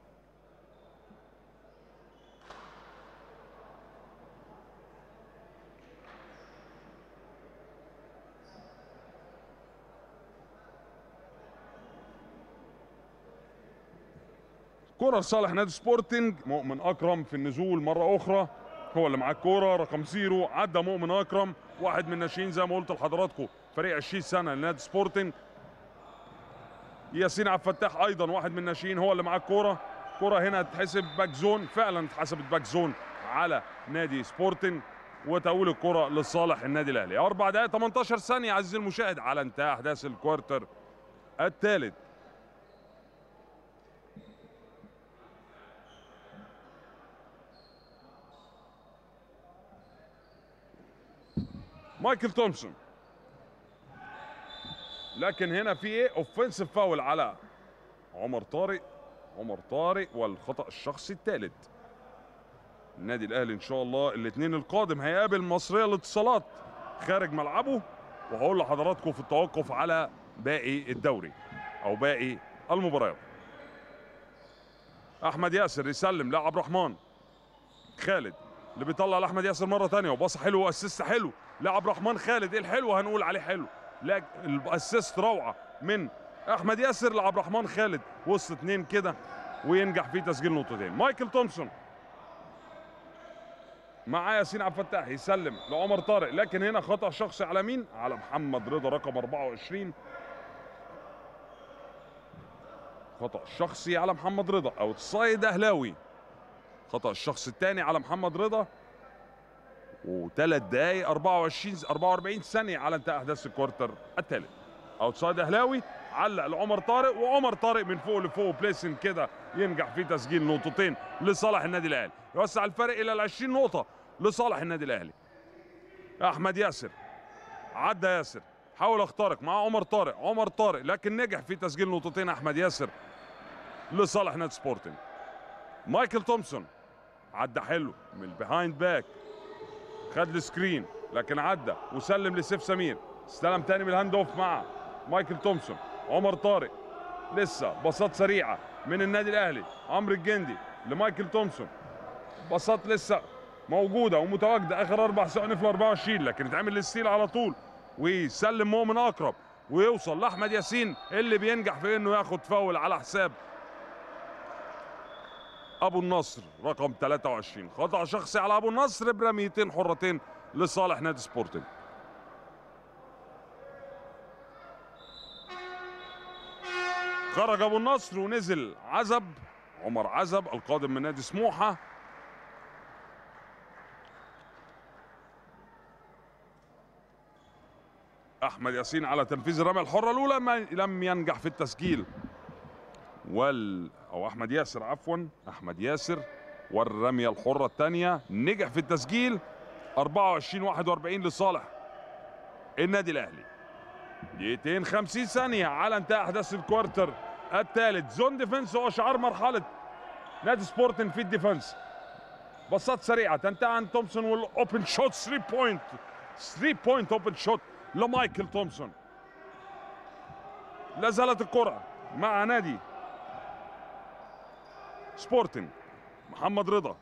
كرة لصالح نادي سبورتنج مؤمن اكرم في النزول مرة اخرى هو اللي معاه الكورة رقم زيرو عدى مؤمن اكرم واحد من الناشئين زي ما قلت لحضراتكم فريق 20 سنة لنادي سبورتنج ياسين عبد الفتاح ايضا واحد من الناشئين هو اللي معاه الكورة كرة هنا تحسب باك زون فعلا اتحسبت باك زون على نادي سبورتنج وتقول الكرة لصالح النادي الاهلي اربع دقائق 18 ثانية عزيزي المشاهد على انتهاء احداث الكوارتر الثالث مايكل تومسون لكن هنا في ايه اوفنسيف فاول على عمر طارق عمر طارق والخطا الشخصي الثالث النادي الاهلي ان شاء الله الاثنين القادم هيقابل مصريه الاتصالات خارج ملعبه وهقول لحضراتكم في التوقف على باقي الدوري او باقي المباريات احمد ياسر يسلم لعب رحمن خالد اللي بيطلع لاحمد ياسر مره ثانيه وباصه حلوه واسيست حلو لاعب رحمن خالد ايه الحلو هنقول عليه حلو لا الاسيست روعه من احمد ياسر لعب رحمن خالد وسط اتنين كده وينجح في تسجيل نقطتين مايكل تومسون مع ياسين عبد الفتاح يسلم لعمر طارق لكن هنا خطا شخصي على مين على محمد رضا رقم 24 خطا شخصي على محمد رضا او سايد اهلاوي خطا الشخص الثاني على محمد رضا وثلاث دقائق 24 44 ثانيه على انتهاء احداث الكوارتر الثالث اوتسايد اهلاوي علق لعمر طارق وعمر طارق من فوق لفوق بليسن كده ينجح في تسجيل نقطتين لصالح النادي الاهلي يوسع الفرق الى ال 20 نقطه لصالح النادي الاهلي احمد ياسر عدى ياسر حاول اخترق مع عمر طارق عمر طارق لكن نجح في تسجيل نقطتين احمد ياسر لصالح نادي سبورتنج مايكل تومسون عدى حلو من البيهايند باك خد السكرين لكن عدى وسلم لسيف سمير استلم تاني من الهاند اوف مع مايكل تومسون عمر طارق لسه باصات سريعه من النادي الاهلي عمرو الجندي لمايكل تومسون باصات لسه موجوده ومتواجده اخر اربع ثواني في ال 24 لكن اتعمل الستيل على طول ويسلم مؤمن اقرب ويوصل لاحمد ياسين اللي بينجح في انه ياخد فاول على حساب ابو النصر رقم 23 خطا شخصي على ابو النصر برميتين حرتين لصالح نادي سبورتنج خرج ابو النصر ونزل عزب عمر عزب القادم من نادي سموحه احمد ياسين على تنفيذ الرميه الحره الاولى ما لم ينجح في التسجيل وال او احمد ياسر عفوا احمد ياسر والرميه الحره الثانيه نجح في التسجيل 24 41 لصالح النادي الاهلي دقيقتين 50 ثانيه على انتهاء احداث الكوارتر الثالث زون ديفنس واشعار مرحله نادي سبورتن في الديفنس بساط سريعه تنتهي عن تومسون والاوبن شوت 3 بوينت 3 بوينت اوبن شوت لمايكل تومسون لا زالت الكره مع نادي سبورتنج محمد رضا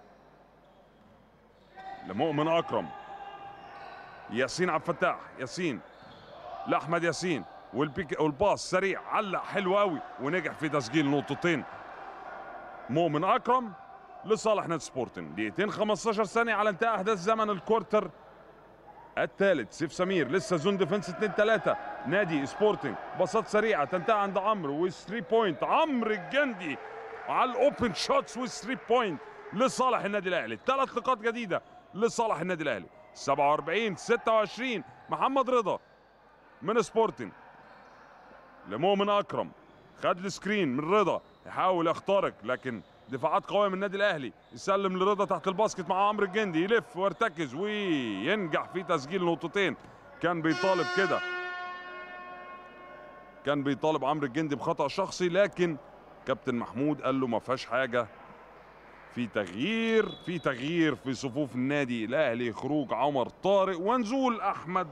لمؤمن اكرم ياسين عبد الفتاح ياسين لاحمد ياسين والبيك والباص سريع علق حلو قوي ونجح في تسجيل نقطتين مؤمن اكرم لصالح نادي سبورتنج دقيقتين 15 ثانيه على انتهاء احداث زمن الكورتر الثالث سيف سمير لسه زون ديفنس 2 3 نادي سبورتنج باصات سريعه تنتهي عند عمرو و 3 بوينت عمرو الجندي على الاوبن شوتس و 3 بوينت لصالح النادي الاهلي ثلاث نقاط جديده لصالح النادي الاهلي 47 26 محمد رضا من سبورتنج لمؤمن اكرم خد السكرين من رضا يحاول يخترق لكن دفاعات قويه من النادي الاهلي يسلم لرضا تحت الباسكت مع عمرو الجندي يلف ويرتكز وينجح في تسجيل نقطتين كان بيطالب كده كان بيطالب عمرو الجندي بخطا شخصي لكن كابتن محمود قال له ما فيهاش حاجه في تغيير في تغيير في صفوف النادي الاهلي خروج عمر طارق ونزول احمد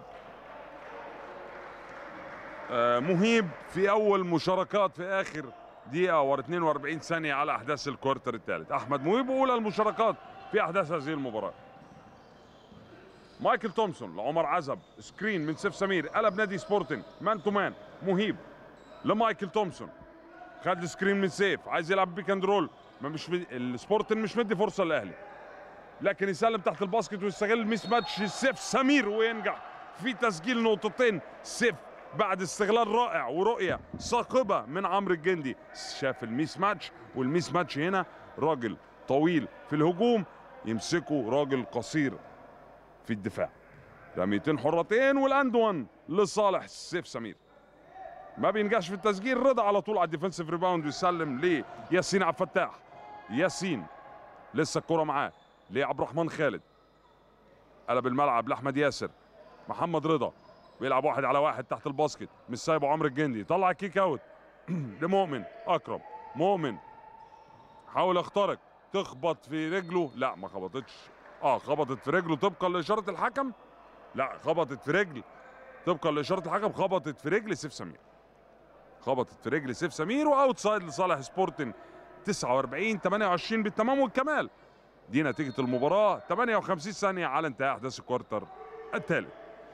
آه، مهيب في اول مشاركات في اخر دقيقه و42 ثانيه على احداث الكوارتر الثالث احمد مهيب اولى المشاركات في احداث هذه المباراه مايكل تومسون لعمر عزب سكرين من سيف سمير قلب نادي سبورتنج مان تو مان مهيب لمايكل تومسون خد سكرين من سيف عايز يلعب بيك اند رول ما مش مد... السبورتنج مش مدي فرصه للاهلي لكن يسلم تحت الباسكت ويستغل الميس ماتش سيف سمير وينجح في تسجيل نقطتين سيف بعد استغلال رائع ورؤيه ثاقبه من عمرو الجندي شاف الميس ماتش والميس ماتش هنا راجل طويل في الهجوم يمسكه راجل قصير في الدفاع رميتين حرتين والاند وان لصالح سيف سمير ما بينجحش في التسجيل رضا على طول على الديفنسيف ريباوند ويسلم لياسين عبد الفتاح ياسين لسه الكرة معاه لعبد الرحمن خالد قلب الملعب لاحمد ياسر محمد رضا بيلعب واحد على واحد تحت الباسكت مش سايبه عمرو الجندي طلع كيك اوت لمؤمن اكرم مؤمن حاول يخترق تخبط في رجله لا ما خبطتش اه خبطت في رجله طبقا لاشاره الحكم لا خبطت في رجل طبقا لاشاره الحكم خبطت في رجل سيف سمير خبطت في رجل سيف سمير واوت سايد لصالح سبورتن 49 28 بالتمام والكمال دي نتيجه المباراه 58 ثانيه على انتهاء احداث الكوارتر الثالث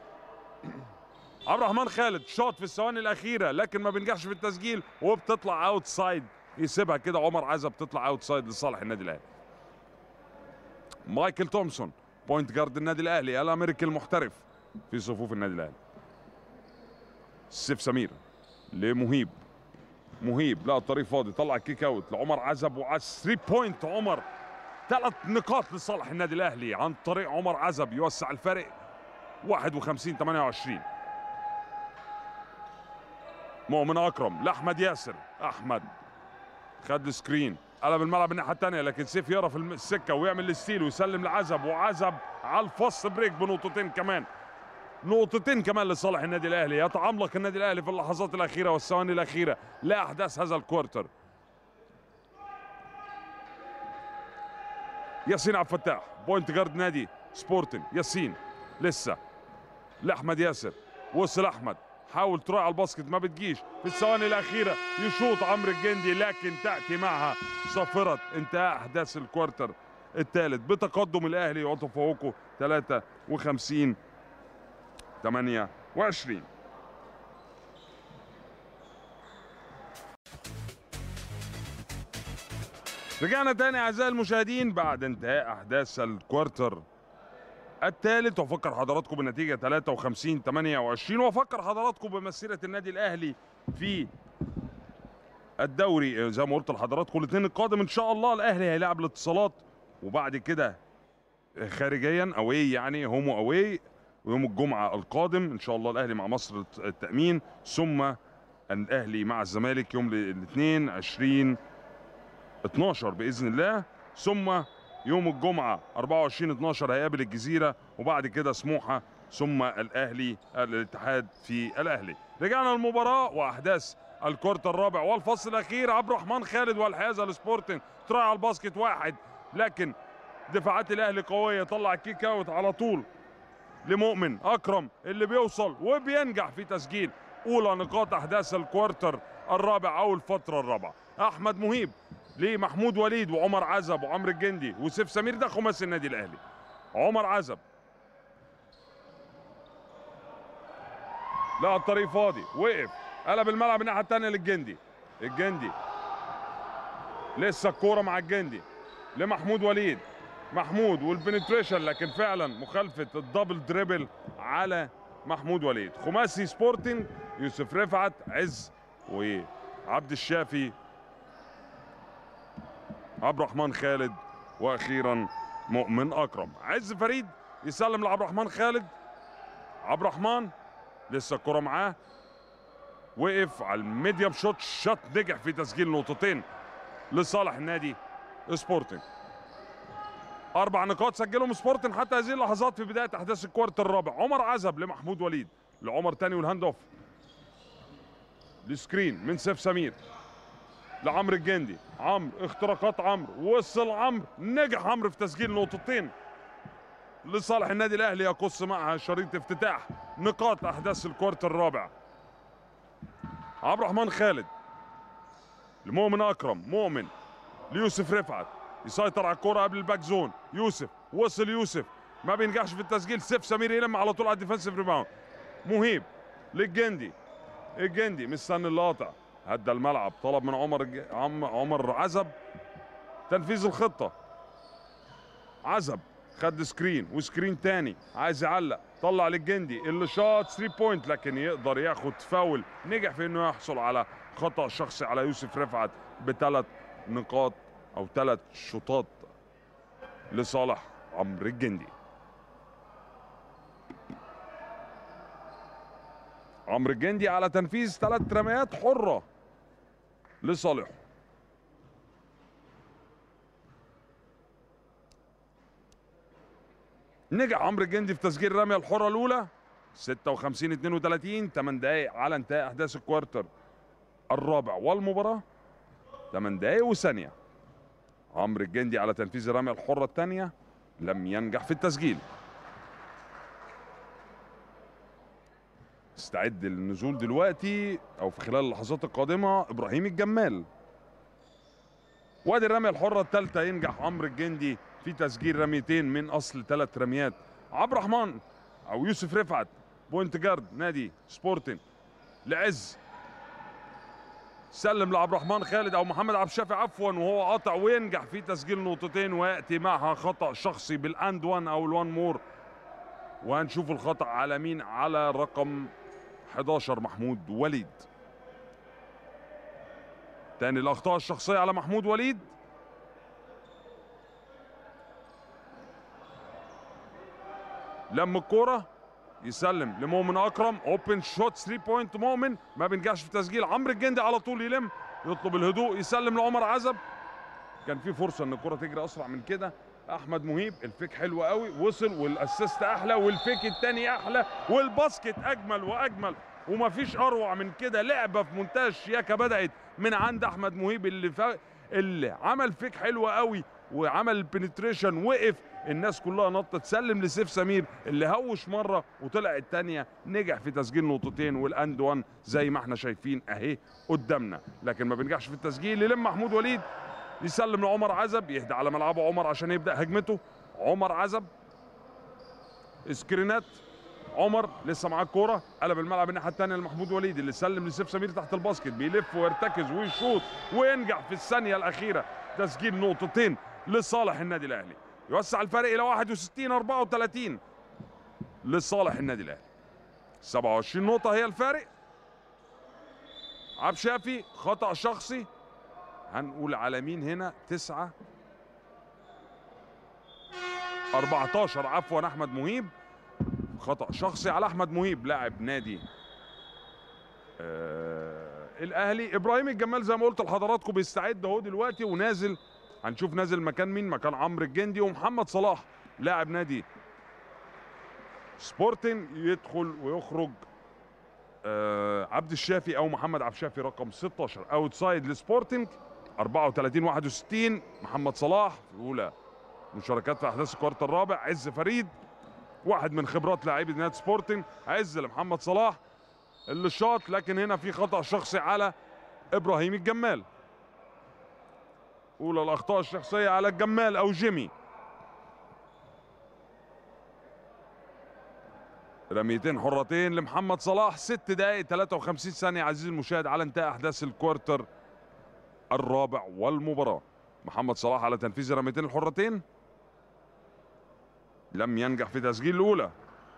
عبد الرحمن خالد شوت في الثواني الاخيره لكن ما بينجحش في التسجيل وبتطلع اوت سايد يسيبها كده عمر عزب بتطلع اوت سايد لصالح النادي الاهلي مايكل تومسون بوينت جارد النادي الاهلي الامريكي المحترف في صفوف النادي الاهلي سيف سمير لمهيب مهيب لا الطريق فاضي طلع كيك اوت لعمر عزب وعلى 3 بوينت عمر ثلاث نقاط لصالح النادي الاهلي عن طريق عمر عزب يوسع الفارق 51 28 مؤمن اكرم لاحمد ياسر احمد خد سكرين قلب الملعب الناحيه الثانيه لكن سيف يرى في السكه ويعمل الستيل ويسلم لعزب وعزب على الفص بريك بنقطتين كمان نقطتين كمان لصالح النادي الاهلي يتعملق النادي الاهلي في اللحظات الاخيره والثواني الاخيره لاحداث هذا الكوارتر ياسين عبد الفتاح بوينت جارد نادي سبورتنج ياسين لسه لاحمد ياسر وصل احمد حاول تروح على الباسكت ما بتجيش في الثواني الاخيره يشوط عمرو الجندي لكن تاتي معها صافره انتهاء احداث الكوارتر الثالث بتقدم الاهلي وتفوقه 53 28 رجعنا تاني اعزائي المشاهدين بعد انتهاء احداث الكوارتر الثالث وافكر حضراتكم بالنتيجه 53 28 وافكر حضراتكم بمسيره النادي الاهلي في الدوري زي ما قلت لحضراتكم الاثنين القادم ان شاء الله الاهلي هيلاعب الاتصالات وبعد كده خارجيا اوي يعني هومو اوي ويوم الجمعه القادم ان شاء الله الاهلي مع مصر التامين ثم الاهلي مع الزمالك يوم الاثنين 20 12 باذن الله ثم يوم الجمعه 24 12 هيقابل الجزيره وبعد كده سموحه ثم الاهلي الاتحاد في الاهلي رجعنا المباراه واحداث الكورت الرابع والفصل الاخير عبد الرحمن خالد والحيازه السبورتنج تراي على الباسكت واحد لكن دفاعات الاهلي قويه طلع الكيك اوت على طول لمؤمن اكرم اللي بيوصل وبينجح في تسجيل اولى نقاط احداث الكوارتر الرابع او الفتره الرابعه احمد مهيب لمحمود وليد وعمر عزب وعمرو الجندي وسيف سمير ده خماسي النادي الاهلي عمر عزب لا الطريق فاضي وقف قلب الملعب الناحيه الثانيه للجندي الجندي لسه الكوره مع الجندي لمحمود وليد محمود والبنتريشن لكن فعلا مخالفه الدبل دريبل على محمود وليد خماسي سبورتنج يوسف رفعت عز وعبد الشافي عبد الرحمن خالد واخيرا مؤمن اكرم عز فريد يسلم لعبد الرحمن خالد عبد الرحمن لسه الكره معاه وقف على الميديم شوت شوت نجح في تسجيل نقطتين لصالح النادي سبورتنج اربع نقاط سجلهم سبورتنج حتى هذه اللحظات في بدايه احداث الكوارت الرابع عمر عزب لمحمود وليد لعمر تاني والهاند اوف لسكرين من سيف سمير لعمرو الجندي عمرو اختراقات عمرو وصل عمرو نجح عمرو في تسجيل نقطتين لصالح النادي الاهلي يقص معها شريط افتتاح نقاط احداث الكوارت الرابع عبد الرحمن خالد لمؤمن اكرم مؤمن ليوسف رفعت يسيطر على الكرة قبل الباك زون يوسف وصل يوسف ما بينجحش في التسجيل سيف سمير يلم على طول على الديفنسيف ريباوند مهيب للجندي الجندي مستني القاطع هدى الملعب طلب من عمر الج... عم عمر عزب تنفيذ الخطة عزب خد سكرين وسكرين تاني عايز يعلق طلع للجندي اللي شاط 3 بوينت لكن يقدر ياخد فاول نجح في انه يحصل على خطأ شخصي على يوسف رفعت بثلاث نقاط او ثلاث شوطات لصالح عمرو الجندي عمرو الجندي على تنفيذ ثلاث رميات حره لصالحه نجح عمرو الجندي في تسجيل الرميه الحره الاولى 56 32 8 دقائق على انتهاء احداث الكوارتر الرابع والمباراه 8 دقائق وثانيه عمرو الجندي على تنفيذ الرميه الحره الثانيه لم ينجح في التسجيل استعد للنزول دلوقتي او في خلال اللحظات القادمه ابراهيم الجمال وادي الرميه الحره الثالثه ينجح عمرو الجندي في تسجيل رميتين من اصل ثلاث رميات عبد الرحمن او يوسف رفعت بوينت جارد نادي سبورتنج لعز سلم لعبد الرحمن خالد او محمد عبد الشافي عفوا وهو قاطع وينجح في تسجيل نقطتين وياتي معها خطا شخصي بالاند 1 او الوان مور وهنشوف الخطا على مين على رقم 11 محمود وليد تاني الاخطاء الشخصيه على محمود وليد لم الكوره يسلم لمؤمن اكرم اوبن شوت 3 بوينت مؤمن ما بينجحش في تسجيل عمرو الجندي على طول يلم يطلب الهدوء يسلم لعمر عزب كان في فرصه ان الكره تجري اسرع من كده احمد مهيب الفيك حلو قوي وصل والاسيست احلى والفيك الثاني احلى والباسكت اجمل واجمل ومفيش اروع من كده لعبه في منتهى الشياكه بدات من عند احمد مهيب اللي فا... اللي عمل فيك حلو قوي وعمل بنتريشن وقف الناس كلها نطت سلم لسيف سمير اللي هوش مره وطلع الثانيه نجح في تسجيل نقطتين والاند 1 زي ما احنا شايفين اهي قدامنا لكن ما بينجحش في التسجيل يلم محمود وليد يسلم لعمر عزب يهدى على ملعبه عمر عشان يبدا هجمته عمر عزب سكرينات عمر لسه معاه الكوره قلب الملعب الناحيه الثانيه لمحمود وليد اللي سلم لسيف سمير تحت الباسكت بيلف ويرتكز ويشوط وينجح في الثانيه الاخيره تسجيل نقطتين لصالح النادي الاهلي يوسع الفرق الى 61 34 لصالح النادي الاهلي 27 نقطه هي الفارق عبد شافي خطا شخصي هنقول على مين هنا تسعة 14 عفوا احمد مهيب خطا شخصي على احمد مهيب لاعب نادي آه الاهلي ابراهيم الجمال زي ما قلت لحضراتكم بيستعد اهو دلوقتي ونازل هنشوف نازل مكان مين مكان عمرو الجندي ومحمد صلاح لاعب نادي سبورتنج يدخل ويخرج آه عبد الشافي او محمد عبد الشافي رقم 16 اوتسايد لسبورتنج 34 61 محمد صلاح في اولى مشاركات في احداث الكوارت الرابع عز فريد واحد من خبرات لاعبي نادي سبورتنج عز لمحمد صلاح اللي شاط لكن هنا في خطا شخصي على ابراهيم الجمال اولى الاخطاء الشخصيه على الجمال او جيمي رميتين حرتين لمحمد صلاح ست دقائق 53 ثانيه عزيزي المشاهد على انتهاء احداث الكوارتر الرابع والمباراه محمد صلاح على تنفيذ رميتين الحرتين لم ينجح في تسجيل الاولى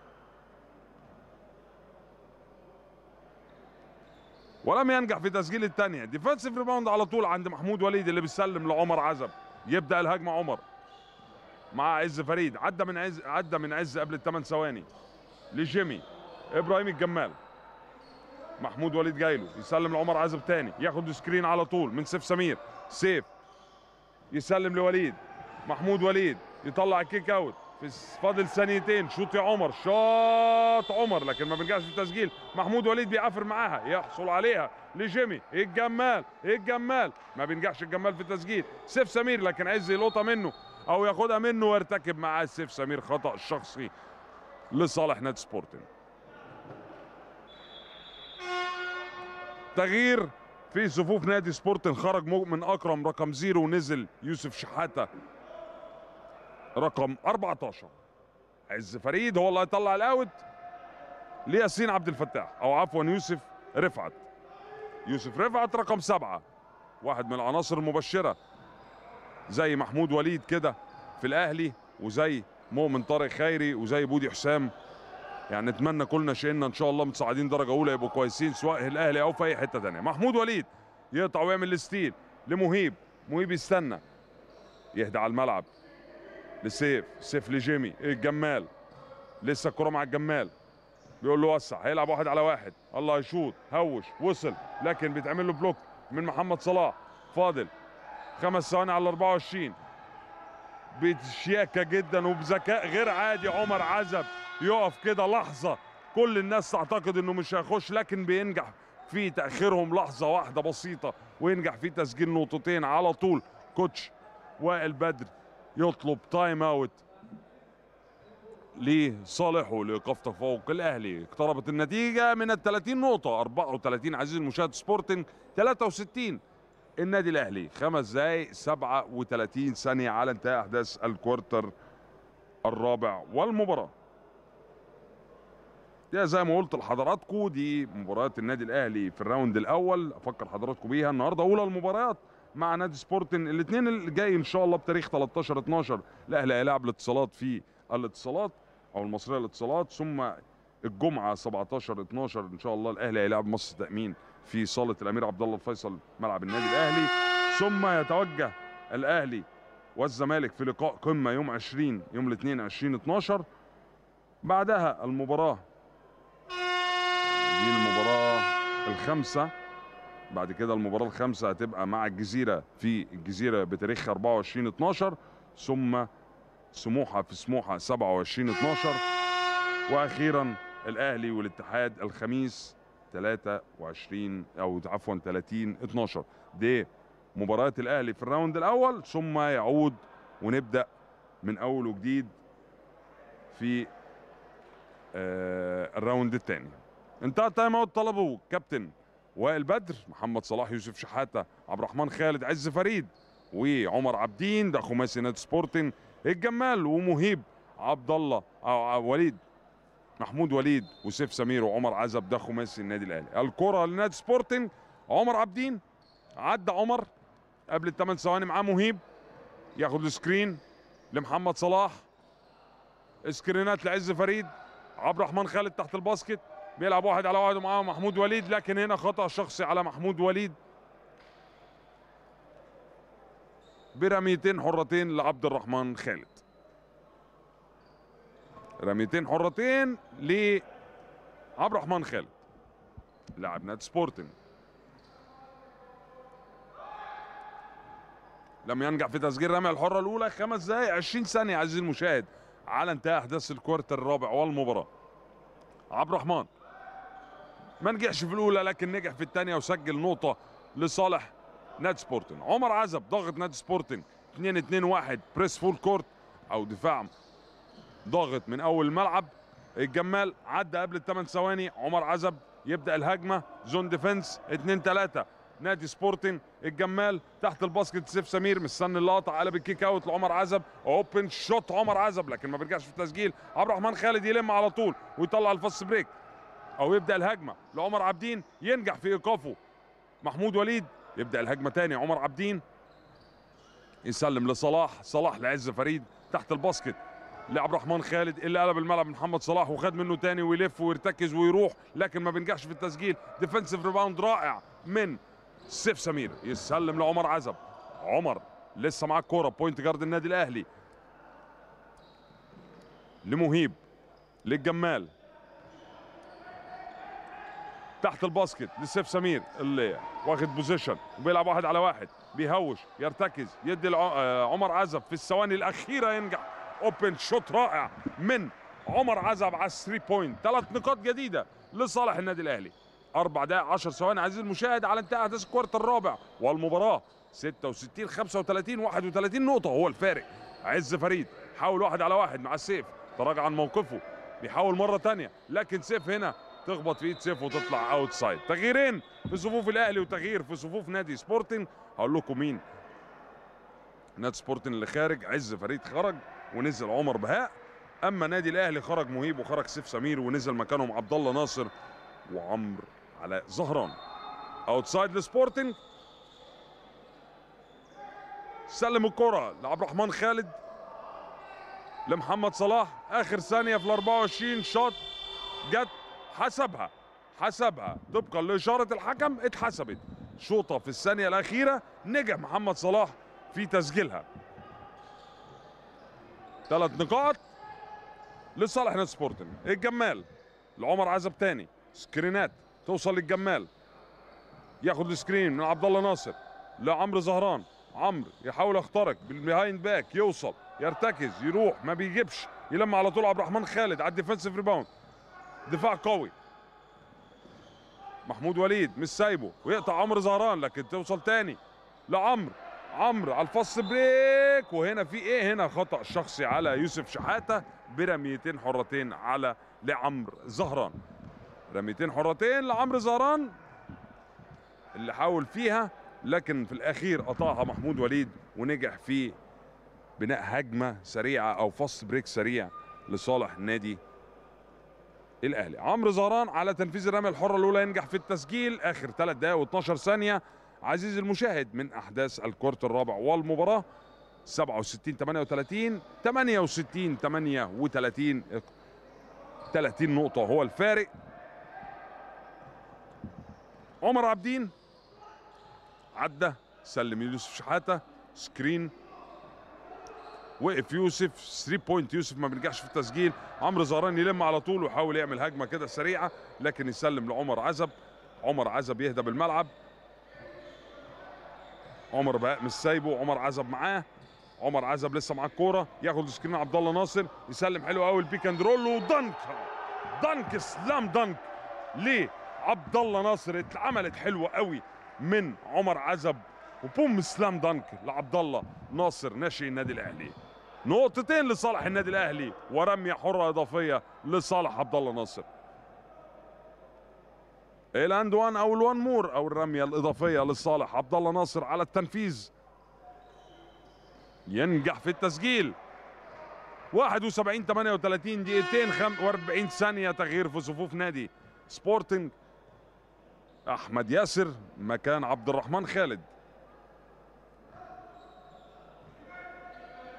ولم ينجح في تسجيل الثانيه ديفensive ريباوند على طول عند محمود وليد اللي بيسلم لعمر عزب يبدا الهجمه عمر مع عز فريد عدى من عز عدى من عز قبل الثمان ثواني لجيمي ابراهيم الجمال محمود وليد جايله يسلم لعمر عزب تاني ياخد سكرين على طول من سيف سمير سيف يسلم لوليد محمود وليد يطلع الكيك اوت في فاضل ثانيتين شوط يا عمر شاط عمر لكن ما بينجحش في التسجيل محمود وليد بيعافر معاها يحصل عليها لجيمي الجمال الجمال ما بينجحش الجمال في التسجيل سيف سمير لكن عايز يلقطها منه او ياخدها منه ويرتكب معاه سيف سمير خطا شخصي لصالح نادي سبورتنج تغيير في صفوف نادي سبورتنج خرج مؤمن اكرم رقم زيرو ونزل يوسف شحاته رقم 14 عز فريد هو اللي هيطلع الاوت لياسين عبد الفتاح او عفوا يوسف رفعت يوسف رفعت رقم سبعة واحد من العناصر المبشرة زي محمود وليد كده في الاهلي وزي مؤمن طارق خيري وزي بودي حسام يعني نتمنى كلنا شئنا ان شاء الله متصاعدين درجه اولى يبقوا كويسين سواء الاهلي او في اي حته ثانيه محمود وليد يقطع ويعمل الستيل لمهيب مهيب يستنى يهدى على الملعب لسيف سيف لجيمي الجمال لسه الكره مع الجمال بيقول له وسع هيلعب واحد على واحد الله يشوط هوش وصل لكن بيتعمل له بلوك من محمد صلاح فاضل خمس ثواني على 24 بشياكه جدا وبذكاء غير عادي عمر عزب يقف كده لحظه كل الناس تعتقد انه مش هيخش لكن بينجح في تاخيرهم لحظه واحده بسيطه وينجح في تسجيل نقطتين على طول كوتش وائل بدر يطلب تايم اوت لصالحه لايقاف تفوق الاهلي اقتربت النتيجه من ال 30 نقطه 34 عزيزي المشاهد سبورتنج 63 النادي الاهلي خمس دقائق 37 ثانيه على انتهاء احداث الكوارتر الرابع والمباراه دي زي ما قلت لحضراتكم دي مباريات النادي الاهلي في الراوند الاول افكر حضراتكم بيها النهارده اولى المباريات مع نادي سبورتن الاثنين اللي جاي ان شاء الله بتاريخ 13 12 الاهلي هيلاعب الاتصالات في الاتصالات او المصريه للاتصالات ثم الجمعه 17 12 ان شاء الله الاهلي هيلاعب مصر تامين في صاله الامير عبد الله الفيصل ملعب النادي الاهلي ثم يتوجه الاهلي والزمالك في لقاء قمه يوم 20 يوم الاثنين 20 12 بعدها المباراه دي المباراه الخامسه بعد كده المباراه الخامسه هتبقى مع الجزيره في الجزيره بتاريخ 24 12 ثم سموحه في سموحه 27 12 واخيرا الاهلي والاتحاد الخميس 23 او عفوا 30 12 دي مباريات الاهلي في الراوند الاول ثم يعود ونبدا من اول وجديد في آه الراوند الثاني انتهى التايم اوت طلبه كابتن وائل بدر محمد صلاح يوسف شحاته عبد الرحمن خالد عز فريد وعمر عبدين ده خماسي نادي سبورتنج الجمال ومهيب عبد الله او وليد محمود وليد وسيف سمير وعمر عزب ده خماسي النادي الاهلي الكره لنادي سبورتنج عمر عبدين عدى عمر قبل الثمان ثواني معاه مهيب ياخد السكرين لمحمد صلاح سكرينات لعز فريد عبد الرحمن خالد تحت الباسكت بيلعب واحد على واحد ومعاه محمود وليد لكن هنا خطا شخصي على محمود وليد برميتين حرتين لعبد الرحمن خالد رميتين حرتين لعبد الرحمن خالد لاعب نادي سبورتنج لم ينجح في تسجيل رمي الحرة الأولى خمس دقايق 20 ثانية عزيزي المشاهد على انتهاء أحداث الكوارتر الرابع والمباراة عبد الرحمن ما نجحش في الأولى لكن نجح في الثانية وسجل نقطة لصالح نادي سبورتنج عمر عزب ضاغط نادي سبورتنج 2 2 1 بريس فول كورت أو دفاع ضاغط من أول الملعب الجمال عدى قبل الثمان ثواني عمر عزب يبدأ الهجمة زون ديفنس 2 3 نادي سبورتنج الجمال تحت الباسكت سيف سمير مستني اللقطه قلب الكيك اوت لعمر عزب اوبن شوت عمر عزب لكن ما بيرجعش في التسجيل عبد الرحمن خالد يلم على طول ويطلع الفاست بريك او يبدا الهجمه لعمر عابدين ينجح في ايقافه محمود وليد يبدا الهجمه تاني عمر عابدين يسلم لصلاح صلاح لعز فريد تحت الباسكت لعبد الرحمن خالد اللي قلب الملعب محمد صلاح وخد منه تاني ويلف ويرتكز ويروح لكن ما بينجحش في التسجيل ديفنسيف ريباوند رائع من سيف سمير يسلم لعمر عزب عمر لسه معاه الكوره بوينت جارد النادي الاهلي لمهيب للجمال تحت الباسكت لسيف سمير اللي واخد بوزيشن وبيلعب واحد على واحد بيهوش يرتكز يدي عمر عزب في الثواني الاخيره ينجح اوبن شوت رائع من عمر عزب على 3 بوينت ثلاث نقاط جديده لصالح النادي الاهلي اربع دقائق 10 ثواني عزيزي المشاهد على انتهاء احداث الكوارت الرابع والمباراه 66 35 31 نقطه هو الفارق عز فريد حاول واحد على واحد مع السيف تراجع عن موقفه بيحاول مره ثانيه لكن سيف هنا تخبط في ايد سيف وتطلع اوت سايد تغييرين في صفوف الاهلي وتغيير في صفوف نادي سبورتنج هقول لكم مين نادي سبورتنج اللي خارج عز فريد خرج ونزل عمر بهاء اما نادي الاهلي خرج مهيب وخرج سيف سمير ونزل مكانهم عبد الله ناصر وعمرو علاء زهران اوتسايد لسبورتنج سلم الكرة لعبد الرحمن خالد لمحمد صلاح اخر ثانية في ال 24 شوت جت حسبها حسبها طبقا لإشارة الحكم اتحسبت شوطة في الثانية الأخيرة نجح محمد صلاح في تسجيلها ثلاث نقاط لصالح نادي سبورتنج الجمال لعمر عزب تاني سكرينات توصل للجمال ياخد السكرين من عبد الله ناصر لعمرو زهران عمرو يحاول يخترق بالبيهايند باك يوصل يرتكز يروح ما بيجيبش يلم على طول عبد الرحمن خالد على الديفنسيف ريباوند دفاع قوي محمود وليد مش سايبه ويقطع عمرو زهران لكن توصل تاني لعمرو عمرو على الفص بريك وهنا في ايه هنا خطا شخصي على يوسف شحاته برميتين حرتين على لعمرو زهران رميتين حرتين لعمرو زهران اللي حاول فيها لكن في الاخير قطعها محمود وليد ونجح في بناء هجمه سريعه او فص بريك سريع لصالح النادي الاهلي عمرو زهران على تنفيذ الرميه الحره الاولى ينجح في التسجيل اخر 3 دقائق و12 ثانيه عزيزي المشاهد من احداث الكورت الرابع والمباراه 67 38 68 38 30 نقطه هو الفارق عمر عابدين عدى سلم يوسف شحاته سكرين وقف يوسف 3 بوينت يوسف ما بينجحش في التسجيل عمرو زهران يلم على طول ويحاول يعمل هجمه كده سريعه لكن يسلم لعمر عزب عمر عزب يهدى بالملعب عمر بقى مش سايبه عمر عزب معاه عمر عزب لسه معاه الكوره ياخد سكرين عبد الله ناصر يسلم حلو قوي البيك اند رول ودنك دنك سلام دنك ليه عبد الله ناصر اتعملت حلوه قوي من عمر عزب وبوم سلام دنك لعبد الله ناصر ناشئ النادي الاهلي نقطتين لصالح النادي الاهلي ورميه حره اضافيه لصالح عبد الله ناصر الاند وان او الوان مور او الرميه الاضافيه لصالح عبد الله ناصر على التنفيذ ينجح في التسجيل 71 38 دقيقتين 45 ثانيه تغيير في صفوف نادي سبورتنج احمد ياسر مكان عبد الرحمن خالد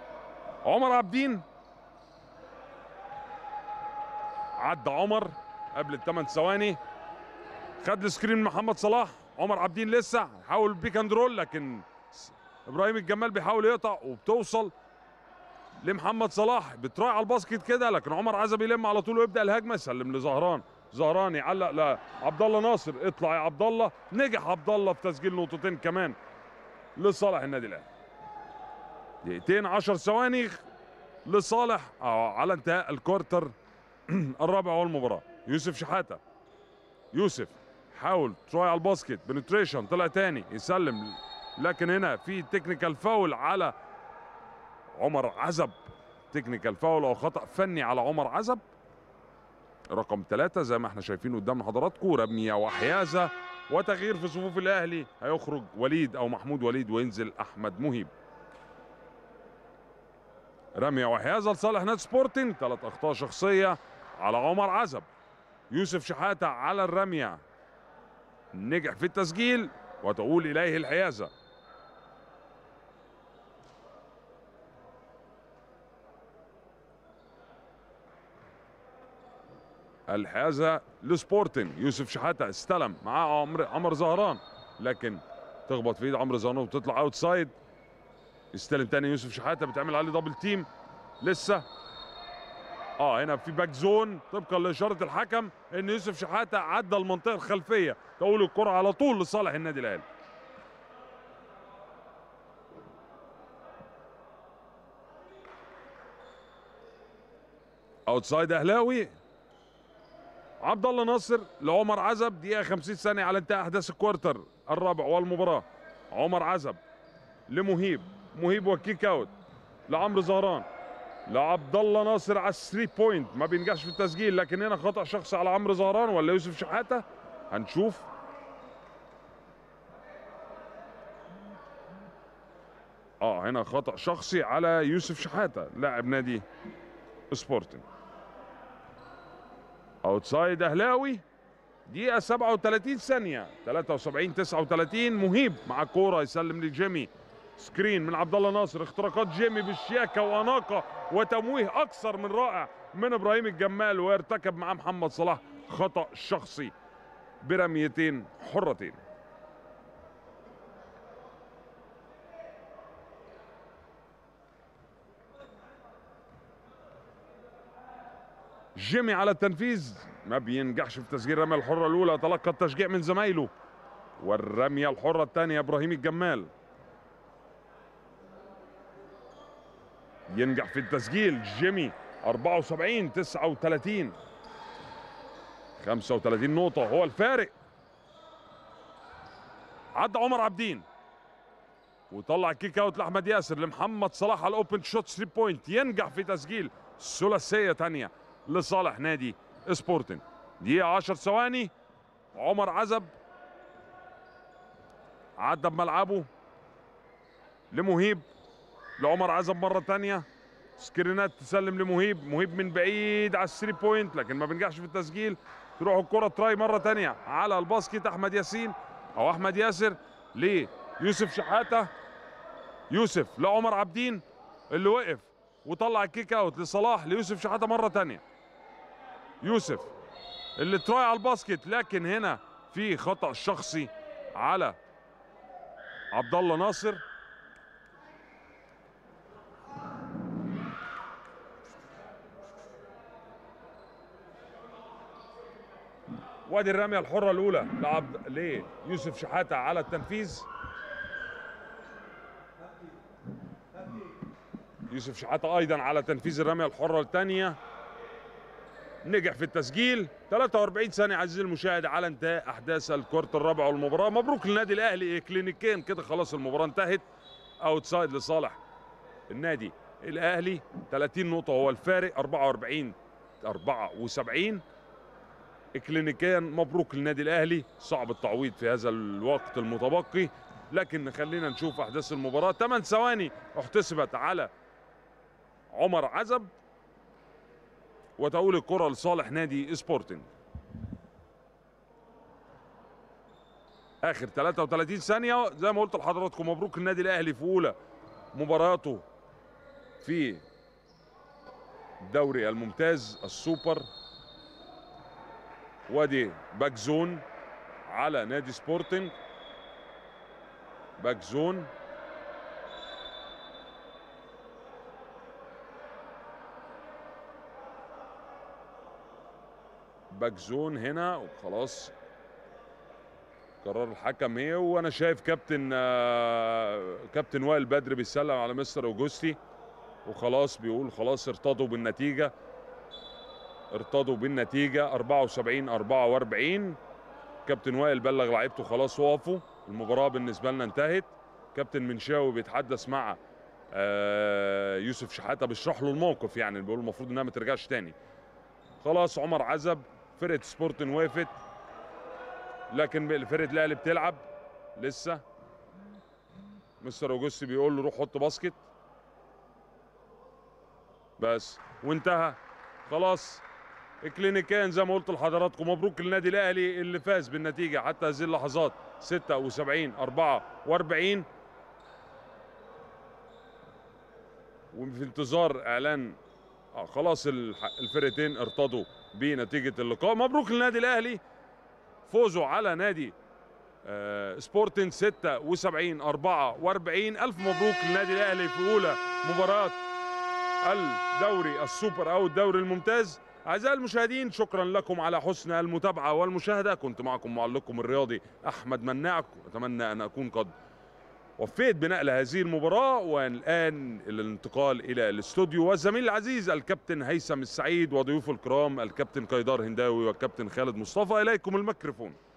عمر عابدين عدى عمر قبل الثمان ثواني خد السكرين محمد صلاح عمر عابدين لسه حاول بيك اند رول لكن ابراهيم الجمال بيحاول يقطع وبتوصل لمحمد صلاح بتراعي على الباسكت كده لكن عمر عزب يلم على طول ويبدا الهجمه يسلم لزهران زهران يعلق لعبد الله ناصر اطلع يا عبد الله نجح عبد الله في تسجيل نقطتين كمان لصالح النادي الاهلي دقيقتين 10 ثواني لصالح اه على انتهاء الكورتر الرابع والمباراه يوسف شحاته يوسف حاول تراي على الباسكت بنتريشن طلع تاني يسلم لكن هنا في تكنيكال فاول على عمر عزب تكنيكال فاول او خطا فني على عمر عزب رقم ثلاثة زي ما احنا شايفين قدام حضراتكم رمية وحيازة وتغيير في صفوف الاهلي هيخرج وليد او محمود وليد وينزل احمد مهيب رمية وحيازة لصالح نادي سبورتنج ثلاث اخطاء شخصية على عمر عزب يوسف شحاتة على الرمية نجح في التسجيل وتقول اليه الحيازه الحيازه لسبورتن يوسف شحاته استلم معاه عمر عمر زهران لكن تخبط في ايد عمرو زهران وتطلع اوت سايد يستلم تاني يوسف شحاته بتعمل عليه دبل تيم لسه اه هنا في باك زون طبقا لاشاره الحكم ان يوسف شحاته عدى المنطقه الخلفيه تقول الكره على طول لصالح النادي الاهلي اوتسايد اهلاوي عبد الله ناصر لعمر عزب دقيقه 50 ثانيه على انتهاء احداث الكوارتر الرابع والمباراه عمر عزب لمهيب مهيب وكيك اوت لعمرو زهران لعبد الله ناصر على الثري بوينت ما بينجحش في التسجيل لكن هنا خطا شخصي على عمرو زهران ولا يوسف شحاته هنشوف اه هنا خطا شخصي على يوسف شحاته لاعب نادي سبورتنج اوتسايد اهلاوي دقيقة 37 ثانية 73 39 مهيب مع الكورة يسلم لجيمي سكرين من عبد الله ناصر اختراقات جيمي بالشياكة وأناقة وتمويه أكثر من رائع من إبراهيم الجمال ويرتكب مع محمد صلاح خطأ شخصي برميتين حرتين جيمي على التنفيذ ما بينجحش في تسجيل الرمية الحرة الأولى تلقى التشجيع من زمايله والرمية الحرة الثانية إبراهيم الجمال ينجح في التسجيل جيمي 74 39 35 نقطة هو الفارق عدى عمر عبدين وطلع كيك اوت لاحمد ياسر لمحمد صلاح على الاوبن شوت 3 بوينت ينجح في تسجيل ثلاثيه ثانيه لصالح نادي سبورتنج دقيقه 10 ثواني عمر عزب عدى بملعبه لمهيب لعمر عزب مره ثانيه سكرينات تسلم لمهيب مهيب من بعيد على الثري بوينت لكن ما بينجحش في التسجيل تروح الكره تراي مره ثانيه على الباسكت احمد ياسين او احمد ياسر ليوسف شحاته يوسف لعمر عبدين اللي وقف وطلع الكيك اوت لصلاح ليوسف شحاته مره ثانيه يوسف اللي تراي على الباسكت لكن هنا في خطا شخصي على عبد الله ناصر وادي الرميه الحره الاولى لعبد ليوسف شحاته على التنفيذ يوسف شحاته ايضا على تنفيذ الرميه الحره الثانيه نجح في التسجيل 43 ثانيه عزيزي المشاهد على انتهاء احداث الكورت الرابع والمباراه مبروك للنادي الاهلي كلينيكيا كده خلاص المباراه انتهت اوتسايد لصالح النادي الاهلي 30 نقطه هو الفارق 44 74 اكلينيكيا مبروك للنادي الاهلي صعب التعويض في هذا الوقت المتبقي لكن خلينا نشوف احداث المباراه 8 ثواني احتسبت على عمر عزب وتقول الكره لصالح نادي سبورتنج اخر 33 ثانيه زي ما قلت لحضراتكم مبروك النادي الاهلي في اولى مباراته في الدوري الممتاز السوبر وادي باك زون على نادي سبورتنج باك زون باك زون هنا وخلاص قرار الحكم ايه وانا شايف كابتن آه، كابتن وائل بدر بيسلم على مستر اوجوستي وخلاص بيقول خلاص ارتضوا بالنتيجه ارتضوا بالنتيجه 74 44 كابتن وائل بلغ لعيبته خلاص وقفوا المباراه بالنسبه لنا انتهت كابتن منشاوي بيتحدث مع آه، يوسف شحاته بيشرح له الموقف يعني بيقول المفروض انها ما ترجعش تاني خلاص عمر عزب فرقه سبورتن وقفت لكن فرقه الاهلي بتلعب لسه مستر اوجوستي بيقول له روح حط باسكت بس وانتهى خلاص الكلينيكان زي ما قلت لحضراتكم مبروك للنادي الاهلي اللي فاز بالنتيجه حتى هذه اللحظات 76 44 وفي انتظار اعلان آه خلاص الح- الفرقتين ارتضوا بنتيجه اللقاء مبروك للنادي الاهلي فوزوا على نادي آه، سبورتن 76 44 الف مبروك للنادي الاهلي في اولى مباراه الدوري السوبر او الدوري الممتاز اعزائي المشاهدين شكرا لكم على حسن المتابعه والمشاهده كنت معكم معلقكم الرياضي احمد مناع اتمنى ان اكون قد وفيت بنقل هذه المباراة والآن الانتقال إلى الاستوديو والزميل العزيز الكابتن هيثم السعيد وضيوف الكرام الكابتن قيدار هنداوي والكابتن خالد مصطفى إليكم الميكروفون